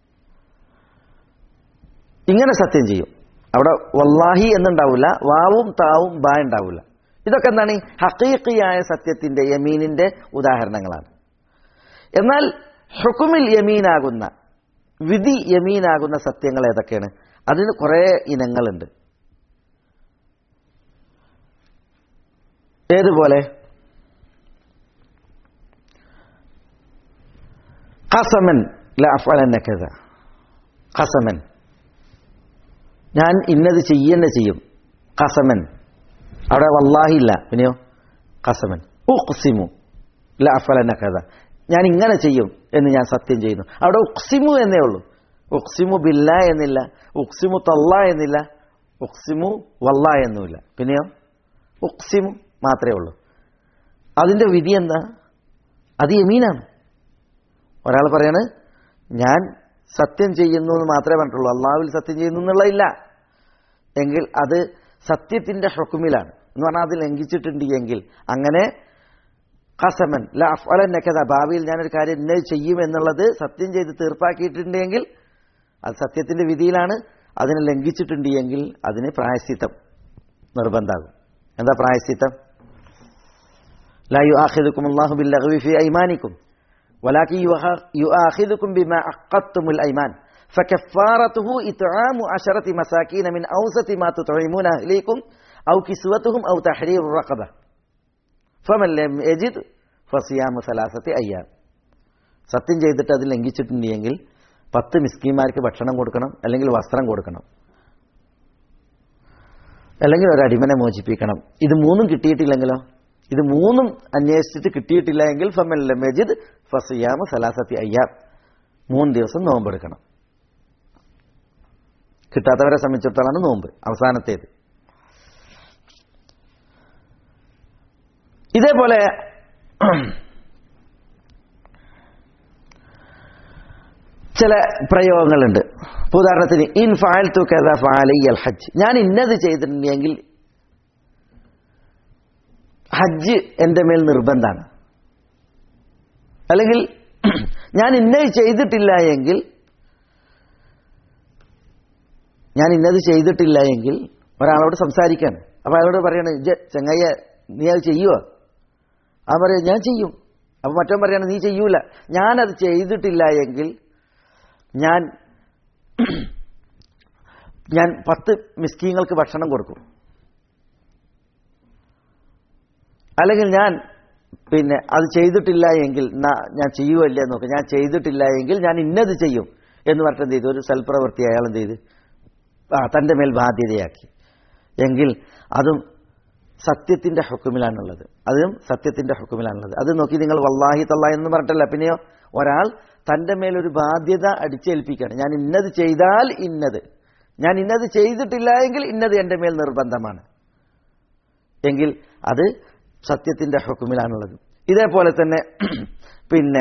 ഇങ്ങനെ സത്യം ചെയ്യും അവിടെ വല്ലാഹി എന്നുണ്ടാവില്ല വാവും താവും ബാ ഉണ്ടാവില്ല ഇതൊക്കെ എന്താണ് ഈ ഹക്കീക്കിയായ സത്യത്തിന്റെ യമീനിന്റെ ഉദാഹരണങ്ങളാണ് എന്നാൽ ഹുക്കുമിൽ യമീനാകുന്ന വിധി യമീനാകുന്ന സത്യങ്ങൾ ഏതൊക്കെയാണ് അതിന് കുറേ ഇനങ്ങളുണ്ട് ഏതുപോലെ ഖസമൻ ലഅഫലന്നക്കഥ ഖസമൻ ഞാൻ ഇന്നത് ചെയ്യന്നെ ചെയ്യും ഖസമൻ അവിടെ വല്ലാഹി ഇല്ല പിന്നെയോ ഖസമൻ ഉഖ്സിമു ലഅഫലന്നക്കഥ ഞാൻ ഇങ്ങനെ ചെയ്യും എന്ന് ഞാൻ സത്യം ചെയ്യുന്നു അവിടെ ഉക്സിമു എന്നേ ഉള്ളൂ ഉക്സിമു ബില്ല എന്നില്ല ഉക്സിമു തല്ല എന്നില്ല ഉക്സിമു വല്ല എന്നുമില്ല പിന്നെയോ ഉക്സിമു മാത്രമേ ഉള്ളൂ അതിന്റെ വിധി എന്താ അത് യമീനാണ് ഒരാൾ പറയാണ് ഞാൻ സത്യം ചെയ്യുന്നു എന്ന് മാത്രമേ പറഞ്ഞിട്ടുള്ളൂ അള്ളാഹുവിൽ സത്യം ചെയ്യുന്നു എന്നുള്ളതില്ല എങ്കിൽ അത് സത്യത്തിന്റെ ഹുക്കുമിലാണ് എന്ന് പറഞ്ഞാൽ അത് ലംഘിച്ചിട്ടുണ്ട് എങ്കിൽ അങ്ങനെ ഖസമൻ ലഫലന്നക്കഥ ഭാവിയിൽ ഞാനൊരു കാര്യം ഇന്നത് ചെയ്യും എന്നുള്ളത് സത്യം ചെയ്ത് തീർപ്പാക്കിയിട്ടുണ്ടെങ്കിൽ അത് സത്യത്തിന്റെ വിധിയിലാണ് അതിനെ ലംഘിച്ചിട്ടുണ്ട് എങ്കിൽ അതിന് പ്രായശ്ചിത്തം നിർബന്ധമാകും എന്താ പ്രായശ്ചിത്തം لا يؤاخذكم الله باللغو في أيمانكم ولكن يؤاخذكم بما عقدتم الأيمان فكفارته إطعام عشرة مساكين من أوسط ما تطعمون أهليكم أو كسوتهم أو تحرير الرقبة فمن لم يجد فصيام ثلاثة أيام സത്യം ചെയ്തിട്ട് അത് ലംഘിച്ചിട്ടുണ്ടെങ്കിൽ പത്ത് മിസ്കിന്മാർക്ക് ഭക്ഷണം കൊടുക്കണം അല്ലെങ്കിൽ വസ്ത്രം കൊടുക്കണം അല്ലെങ്കിൽ ഒരു അടിമനെ മോചിപ്പിക്കണം ഇത് മൂന്നും കിട്ടിയിട്ടില്ലെങ്കിലോ ഇത് മൂന്നും അന്വേഷിച്ചിട്ട് കിട്ടിയിട്ടില്ല എങ്കിൽ ഫമല്ല മജിദ് ഫസിയാമു സലാസത്തി അയ്യാം മൂന്ന് ദിവസം നോമ്പെടുക്കണം കിട്ടാത്തവരെ സംബന്ധിച്ചിടത്തോളാണ് നോമ്പ് അവസാനത്തേത് ഇതേപോലെ ചില പ്രയോഗങ്ങളുണ്ട് ഇപ്പൊ ഉദാഹരണത്തിന് ഇൻ ഫാൽ തു കഥ ഫാലയ്യൽ ഹജ്ജ് ഞാൻ ഇന്നത് ചെയ്തിട്ടുണ്ടെങ്കിൽ ഹജ്ജ് എൻ്റെ മേൽ നിർബന്ധമാണ് അല്ലെങ്കിൽ ഞാൻ ഇന്നത് ചെയ്തിട്ടില്ല എങ്കിൽ ഞാൻ ഇന്നത് ചെയ്തിട്ടില്ല എങ്കിൽ ഒരാളോട് സംസാരിക്കാണ് അപ്പൊ അയാളോട് പറയാണ് "ഇജ്ജ് ചെങ്ങയ്യ നീ അത് ചെയ്യുവോ ആ പറയാ ഞാൻ ചെയ്യും അപ്പൊ മറ്റവൻ പറയാണ് നീ ചെയ്യൂല ഞാനത് ചെയ്തിട്ടില്ല എങ്കിൽ ഞാൻ ഞാൻ പത്ത് മിസ്കീങ്ങൾക്ക് ഭക്ഷണം കൊടുക്കും അല്ലെങ്കിൽ ഞാൻ പിന്നെ അത് ചെയ്തിട്ടില്ല എങ്കിൽ ന- ഞാൻ ചെയ്യുമല്ലേ നോക്ക് ഞാൻ ചെയ്തിട്ടില്ല എങ്കിൽ ഞാൻ ഇന്നത് ചെയ്യും എന്ന് പറഞ്ഞിട്ട് എന്ത് ചെയ്തു ഒരു സൽപ്രവൃത്തി അയാൾ എന്ത് ചെയ്ത് ആ തൻ്റെ മേൽ ബാധ്യതയാക്കി എങ്കിൽ അതും സത്യത്തിന്റെ ഹുക്കുമിലാണുള്ളത് അതും സത്യത്തിന്റെ ഹുക്കുമിലാണുള്ളത് അത് നോക്കി നിങ്ങൾ വല്ലാഹി തള്ള എന്ന് പറഞ്ഞിട്ടല്ല പിന്നെയോ ഒരാൾ തൻ്റെ മേലൊരു ബാധ്യത അടിച്ചേൽപ്പിക്കുകയാണ് ഞാൻ ഇന്നത് ചെയ്താൽ ഇന്നത് ഞാൻ ഇന്നത് ചെയ്തിട്ടില്ല എങ്കിൽ ഇന്നത് എൻ്റെ മേൽ നിർബന്ധമാണ് എങ്കിൽ അത് സത്യത്തിന്റെ ഹുക്കുമിലാണുള്ളത് ഇതേപോലെ തന്നെ പിന്നെ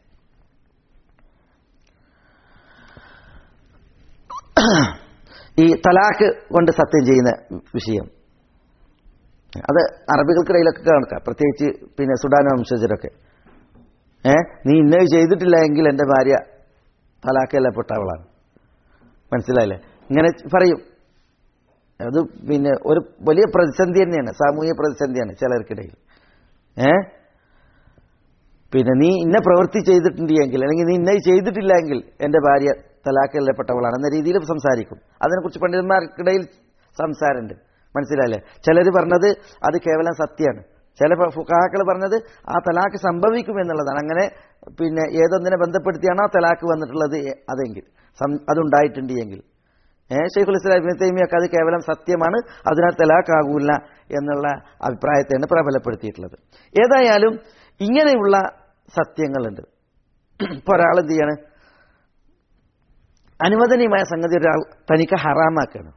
ഈ തലാഖ് കൊണ്ട് സത്യം ചെയ്യുന്ന വിഷയം അത് അറബികൾക്കിടയിലൊക്കെ കാണുക പ്രത്യേകിച്ച് പിന്നെ സുഡാൻ വംശജരൊക്കെ ഏ നീ ഇന്നത് ചെയ്തിട്ടില്ല എങ്കിൽ എൻ്റെ ഭാര്യ തലാഖല്ലപ്പെട്ടവളാണ് മനസ്സിലായില്ലേ ഇങ്ങനെ പറയും അത് പിന്നെ ഒരു വലിയ പ്രതിസന്ധി തന്നെയാണ് സാമൂഹിക പ്രതിസന്ധിയാണ് ചിലർക്കിടയിൽ ഏ പിന്നെ നീ ഇന്ന പ്രവൃത്തി ചെയ്തിട്ടുണ്ട് എങ്കിൽ അല്ലെങ്കിൽ നീ ഇന്നത് ചെയ്തിട്ടില്ല എങ്കിൽ എൻ്റെ ഭാര്യ തലാഖല്ലപ്പെട്ടവളാണ് എന്ന രീതിയിൽ സംസാരിക്കും അതിനെക്കുറിച്ച് പണ്ഡിതന്മാർക്കിടയിൽ സംസാരമുണ്ട് മനസ്സിലായില്ലേ ചിലർ പറഞ്ഞത് അത് കേവലം സത്യമാണ് ചില ഫുക്കാക്കൾ പറഞ്ഞത് ആ തലാക്ക് സംഭവിക്കും എന്നുള്ളതാണ് അങ്ങനെ പിന്നെ ഏതൊന്നിനെ ബന്ധപ്പെടുത്തിയാണോ ആ തലാക്ക് വന്നിട്ടുള്ളത് എ- അതെങ്കിൽ സം- അതുണ്ടായിട്ടുണ്ട് എങ്കിൽ ഏഹ് ഷെയ്ഖുൽ ഇസ്ലാം ഇബ്നു തൈമിയൊക്കെ അത് കേവലം സത്യമാണ് അതിനാൽ തലാക്കാകൂല എന്നുള്ള അഭിപ്രായത്തെയാണ് പ്രബലപ്പെടുത്തിയിട്ടുള്ളത് ഏതായാലും ഇങ്ങനെയുള്ള സത്യങ്ങളുണ്ട് ഇപ്പൊ ഒരാൾ എന്ത് ചെയ്യാണ് അനുവദനീയമായ സംഗതി ഒരാൾ തനിക്ക് ഹറാമാക്കണം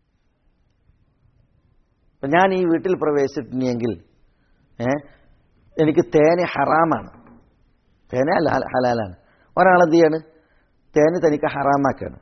ഇപ്പൊ ഞാൻ ഈ വീട്ടിൽ പ്രവേശിച്ചിട്ടുണ്ടെങ്കിൽ ഏ എനിക്ക് തേന് ഹറാമാണ് തേന ഹലാ- ഹലാലാണ് ഒരാൾ എന്ത് ചെയ്യാണ് തേന് തനിക്ക് ഹറാമാക്കാണ്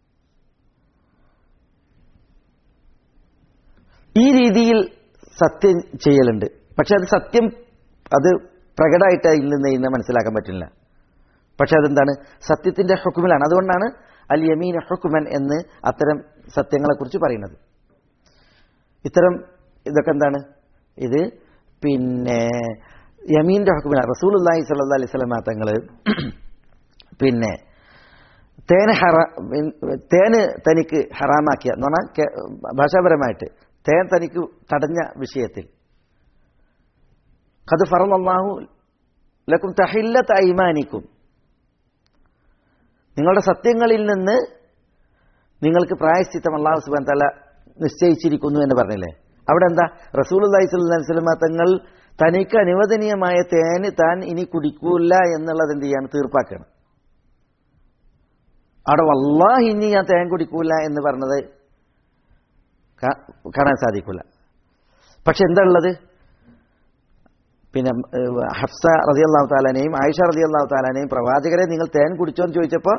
ഈ രീതിയിൽ സത്യം ചെയ്യലുണ്ട് പക്ഷെ അത് സത്യം അത് പ്രകടമായിട്ട് അതിൽ നിന്ന് ഇന്ന് മനസ്സിലാക്കാൻ പറ്റില്ല പക്ഷെ അതെന്താണ് സത്യത്തിന്റെ ഹുക്കുമിലാണ് അതുകൊണ്ടാണ് അൽ യമീൻ ഹുക്കുമൻ എന്ന് അത്തരം സത്യങ്ങളെക്കുറിച്ച് പറയുന്നത് ഇത്തരം ഇതൊക്കെ എന്താണ് ഇത് പിന്നെ യമീന്റെ ഹുക്കുമിലാണ് റസൂൽ അള്ളാഹി സല്ലാ അലൈഹി സ്വലം തങ്ങൾ പിന്നെ തേന് ഹറ തേന് തനിക്ക് ഹറാമാക്കിയ എന്ന് പറഞ്ഞാൽ കേ- ഭാഷാപരമായിട്ട് തേൻ തനിക്ക് തടഞ്ഞ വിഷയത്തിൽ കത് ഫറല്ലാഹു ലക്കും തഹില്ലത്ത് ഐമാനിക്കും നിങ്ങളുടെ സത്യങ്ങളിൽ നിന്ന് നിങ്ങൾക്ക് പ്രായശ്ചിത്തം അള്ളാഹു സുബാൻ തല നിശ്ചയിച്ചിരിക്കുന്നു എന്ന് പറഞ്ഞില്ലേ അവിടെ എന്താ റസൂൽ അള്ളഹി സ്വല്ലി സ്വലമ തങ്ങൾ തനിക്ക് അനുവദനീയമായ തേന് താൻ ഇനി കുടിക്കൂല എന്നുള്ളത് എന്ത് ചെയ്യാണ് തീർപ്പാക്കണം അവിടെ വല്ലാഹി ഇനി ഞാൻ തേൻ കുടിക്കൂല എന്ന് പറഞ്ഞത് കാ- കാണാൻ സാധിക്കൂല പക്ഷെ എന്താ ഉള്ളത് പിന്നെ ഏഹ്, ഹഫ്സ റതിയല്ലാഹു താലാനെയും ആയിഷ റതിയല്ലാഹു താലാനെയും പ്രവാചകരെ നിങ്ങൾ തേൻ കുടിച്ചോ എന്ന് ചോദിച്ചപ്പോൾ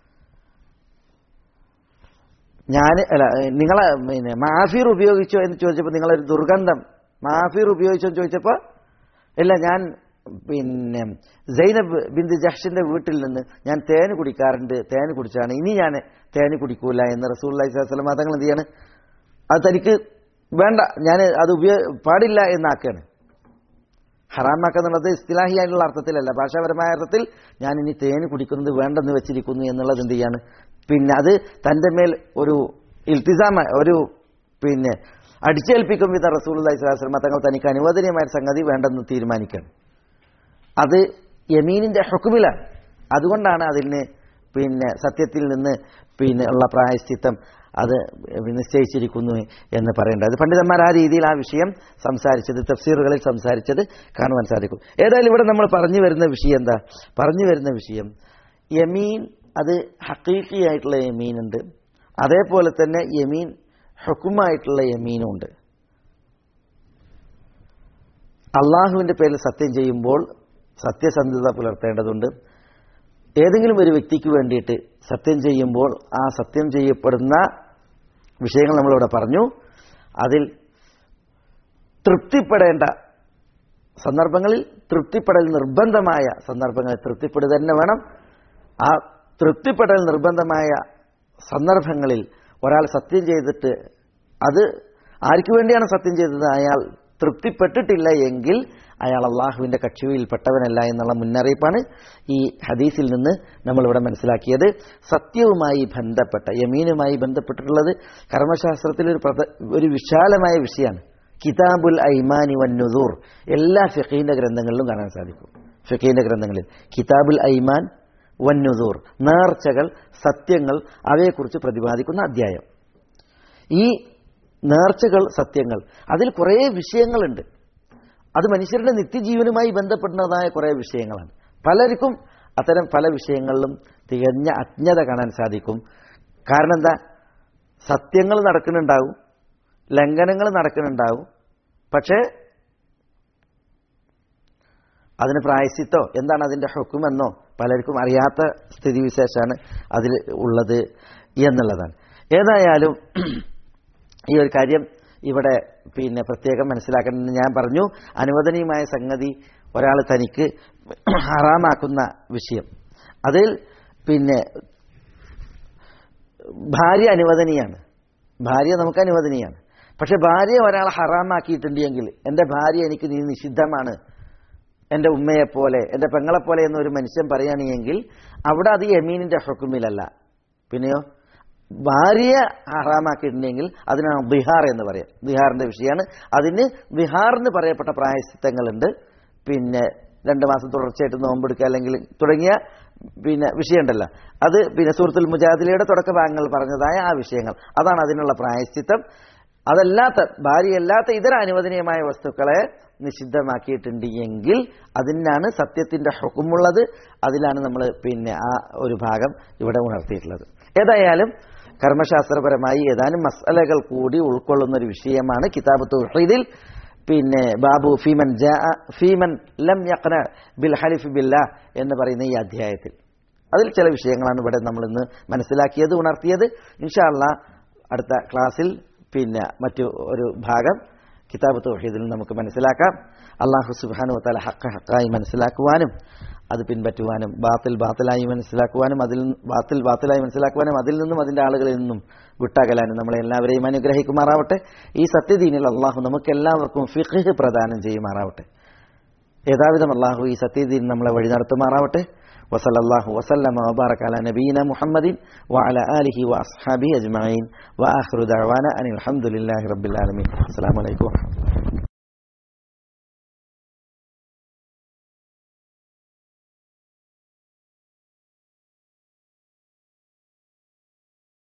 ഞാൻ അല്ല ഏഹ്, നിങ്ങളെ പിന്നെ മാഫീർ ഉപയോഗിച്ചോ എന്ന് ചോദിച്ചപ്പോൾ നിങ്ങളൊരു ദുർഗന്ധം മാഫീർ ഉപയോഗിച്ചോ എന്ന് ചോദിച്ചപ്പോൾ ഇല്ല ഞാൻ പിന്നെ സൈനബ് ബിന്ദു ജഹ്ഷിന്റെ വീട്ടിൽ നിന്ന് ഞാൻ തേന് കുടിക്കാറുണ്ട് തേന് കുടിച്ചാണ് ഇനി ഞാൻ തേന് കുടിക്കൂല എന്ന് റസൂൽ അലൈഹി സ്വലം തങ്ങൾ എന്ത് ചെയ്യാണ് അത് തനിക്ക് വേണ്ട ഞാൻ അത് ഉപയോഗ പാടില്ല എന്നാക്കുകയാണ് ഹറാമാക്കുന്നുള്ളത് ഇസ്തിലാഹിയായിട്ടുള്ള അർത്ഥത്തിലല്ല ഭാഷാപരമായ അർത്ഥത്തിൽ ഞാൻ ഇനി തേന് കുടിക്കുന്നത് വേണ്ടെന്ന് വെച്ചിരിക്കുന്നു എന്നുള്ളത് എന്ത് ചെയ്യാണ് പിന്നെ അത് തൻ്റെ മേൽ ഒരു ഇൽത്തിസാമ ഒരു പിന്നെ അടിച്ചേൽപ്പിക്കും വിധ റസൂൽ അലൈഹിസ്ലാം തങ്ങൾ തനിക്ക് അനുവദനീയമായ സംഗതി വേണ്ടെന്ന് തീരുമാനിക്കണം അത് യമീനിന്റെ ഹുക്കുമിലാണ് അതുകൊണ്ടാണ് അതിന് പിന്നെ സത്യത്തിൽ നിന്ന് പിന്നെ ഉള്ള പ്രായശ്ചിത്തം അത് നിശ്ചയിച്ചിരിക്കുന്നു എന്ന് പറയേണ്ടത് അത് പണ്ഡിതന്മാർ ആ രീതിയിൽ ആ വിഷയം സംസാരിച്ചത് തഫ്സീറുകളിൽ സംസാരിച്ചത് കാണുവാൻ സാധിക്കും ഏതായാലും ഇവിടെ നമ്മൾ പറഞ്ഞു വരുന്ന വിഷയം എന്താ പറഞ്ഞു വരുന്ന വിഷയം യമീൻ അത് ഹക്കീക്കിയായിട്ടുള്ള യമീനുണ്ട് അതേപോലെ തന്നെ യമീൻ ഹുക്കുമായിട്ടുള്ള യമീനും ഉണ്ട് അള്ളാഹുവിന്റെ പേരിൽ സത്യം ചെയ്യുമ്പോൾ സത്യസന്ധത പുലർത്തേണ്ടതുണ്ട് ഏതെങ്കിലും ഒരു വ്യക്തിക്ക് വേണ്ടിയിട്ട് സത്യം ചെയ്യുമ്പോൾ ആ സത്യം ചെയ്യപ്പെടുന്ന വിഷയങ്ങൾ നമ്മളിവിടെ പറഞ്ഞു അതിൽ തൃപ്തിപ്പെടേണ്ട സന്ദർഭങ്ങളിൽ തൃപ്തിപ്പെടൽ നിർബന്ധമായ സന്ദർഭങ്ങളിൽ തൃപ്തിപ്പെടുക തന്നെ വേണം ആ തൃപ്തിപ്പെടൽ നിർബന്ധമായ സന്ദർഭങ്ങളിൽ ഒരാൾ സത്യം ചെയ്തിട്ട് അത് ആർക്കു വേണ്ടിയാണ് സത്യം ചെയ്തത് അയാൾ തൃപ്തിപ്പെട്ടിട്ടില്ല എങ്കിൽ അയാൾ അള്ളാഹുവിന്റെ കക്ഷിയിൽ പെട്ടവനല്ല എന്നുള്ള മുന്നറിയിപ്പാണ് ഈ ഹദീസിൽ നിന്ന് നമ്മളിവിടെ മനസ്സിലാക്കിയത് സത്യവുമായി ബന്ധപ്പെട്ട യമീനുമായി ബന്ധപ്പെട്ടിട്ടുള്ളത് കർമ്മശാസ്ത്രത്തിൽ ഒരു പ്രധ ഒരു വിശാലമായ വിഷയമാണ് കിതാബുൽ ഐമാനി വന്നുദൂർ എല്ലാ ഫിഖീന്റെ ഗ്രന്ഥങ്ങളിലും കാണാൻ സാധിക്കും ഫിഖീന്റെ ഗ്രന്ഥങ്ങളിൽ കിതാബുൽ ഐമാൻ വന്നുദൂർ നേർച്ചകൾ സത്യങ്ങൾ അവയെക്കുറിച്ച് പ്രതിപാദിക്കുന്ന അധ്യായം ഈ നേർച്ചകൾ സത്യങ്ങൾ അതിൽ കുറേ വിഷയങ്ങളുണ്ട് അത് മനുഷ്യരുടെ നിത്യജീവനുമായി ബന്ധപ്പെടുന്നതായ കുറേ വിഷയങ്ങളാണ് പലർക്കും അത്തരം പല വിഷയങ്ങളിലും തികഞ്ഞ അജ്ഞത കാണാൻ സാധിക്കും കാരണം എന്താ സത്യങ്ങൾ നടക്കുന്നുണ്ടാവും ലംഘനങ്ങൾ നടക്കുന്നുണ്ടാവും പക്ഷേ അതിന് പ്രായശ്ചിത്തോ എന്താണ് അതിന്റെ ഹുക്കുമെന്നോ പലർക്കും അറിയാത്ത സ്ഥിതിവിശേഷമാണ് അതിൽ ഉള്ളത് എന്നുള്ളതാണ് ഏതായാലും ഈ ഒരു കാര്യം ഇവിടെ പിന്നെ പ്രത്യേകം മനസ്സിലാക്കണം ഞാൻ പറഞ്ഞു അനുവദനീയമായ സംഗതി ഒരാൾ തനിക്ക് ഹറാമാക്കുന്ന വിഷയം അതിൽ പിന്നെ ഭാര്യ അനുവദനീയാണ് ഭാര്യ നമുക്ക് അനുവദനീയാണ് പക്ഷെ ഭാര്യ ഒരാൾ ഹറാമാക്കിയിട്ടുണ്ടെങ്കിൽ എൻ്റെ ഭാര്യ എനിക്ക് നീ നിഷിദ്ധമാണ് എൻ്റെ ഉമ്മയെപ്പോലെ എൻ്റെ പെങ്ങളെപ്പോലെ എന്നൊരു മനുഷ്യൻ പറയുകയാണെങ്കിൽ അവിടെ അത് യമീനിന്റെ ഹുക്കുമിലല്ല പിന്നെയോ ഭാര്യ ഹറാമാക്കിയിട്ടുണ്ടെങ്കിൽ അതിനാണ് ബിഹാർ എന്ന് പറയാം ബിഹാറിന്റെ വിഷയമാണ് അതിന് ബിഹാറിന് പറയപ്പെട്ട പ്രായശ്ചിത്തങ്ങളുണ്ട് പിന്നെ രണ്ട് മാസം തുടർച്ചയായിട്ട് നോമ്പെടുക്കുക അല്ലെങ്കിൽ തുടങ്ങിയ പിന്നെ വിഷയമുണ്ടല്ലോ അത് പിന്നെ സൂറത്തുൽ മുജാദിലയുടെ തുടക്ക ഭാഗങ്ങൾ പറഞ്ഞതായ ആ വിഷയങ്ങൾ അതാണ് അതിനുള്ള പ്രായശ്ചിത്തം അതല്ലാത്ത ഭാര്യയല്ലാത്ത ഇതര അനുവദനീയമായ വസ്തുക്കളെ നിഷിദ്ധമാക്കിയിട്ടുണ്ട് എങ്കിൽ അതിനാണ് സത്യത്തിന്റെ ഹുക്കുമുള്ളത് അതിലാണ് നമ്മൾ പിന്നെ ആ ഒരു ഭാഗം ഇവിടെ ഉണർത്തിയിട്ടുള്ളത് ഏതായാലും കർമ്മശാസ്ത്രപരമായി ഏതാനും മസലകൾ കൂടി ഉൾക്കൊള്ളുന്ന ഒരു വിഷയമാണ് കിതാബ് തൗഹീദിൽ പിന്നെ ബാബു ഫീമൻ ജാ ഫീമൻ ലം യഖ്ന ബിൽ ഹലിഫ് ബില്ല എന്ന് പറയുന്ന ഈ അധ്യായത്തിൽ അതിൽ ചില വിഷയങ്ങളാണ് ഇവിടെ നമ്മൾ ഇന്ന് മനസ്സിലാക്കിയത് ഉണർത്തിയത് ഇൻഷാല്ല അടുത്ത ക്ലാസ്സിൽ പിന്നെ മറ്റു ഒരു ഭാഗം കിതാബ് തൗഹീദിൽ നമുക്ക് മനസ്സിലാക്കാം അള്ളാഹു സുബാനു തല ഹക്ക ഹക്കായി മനസ്സിലാക്കുവാനും അത് പിൻപറ്റുവാനും ബാത്തിൽ ബാത്തിലായി മനസ്സിലാക്കുവാനും അതിൽ ബാത്തിൽ ബാത്തിലായി മനസ്സിലാക്കുവാനും അതിൽ നിന്നും അതിന്റെ ആളുകളിൽ നിന്നും വിട്ടകലാനും നമ്മളെ എല്ലാവരെയും അനുഗ്രഹിക്കുമാറാവട്ടെ ഈ സത്യദീനിൽ അള്ളാഹു നമുക്ക് എല്ലാവർക്കും ഫിഖ് പ്രദാനം ചെയ്യുമാറാവട്ടെ യഥാവിധം അള്ളാഹു ഈ സത്യദീൻ നമ്മളെ വഴി നടത്തുമാറാവട്ടെ وصلى الله وسلم وبارك على نبينا محمد وعلى آله وأصحابه أجمعين وآخر دعوانا أن الحمد لله رب العالمين السلام عليكم ورحمة الله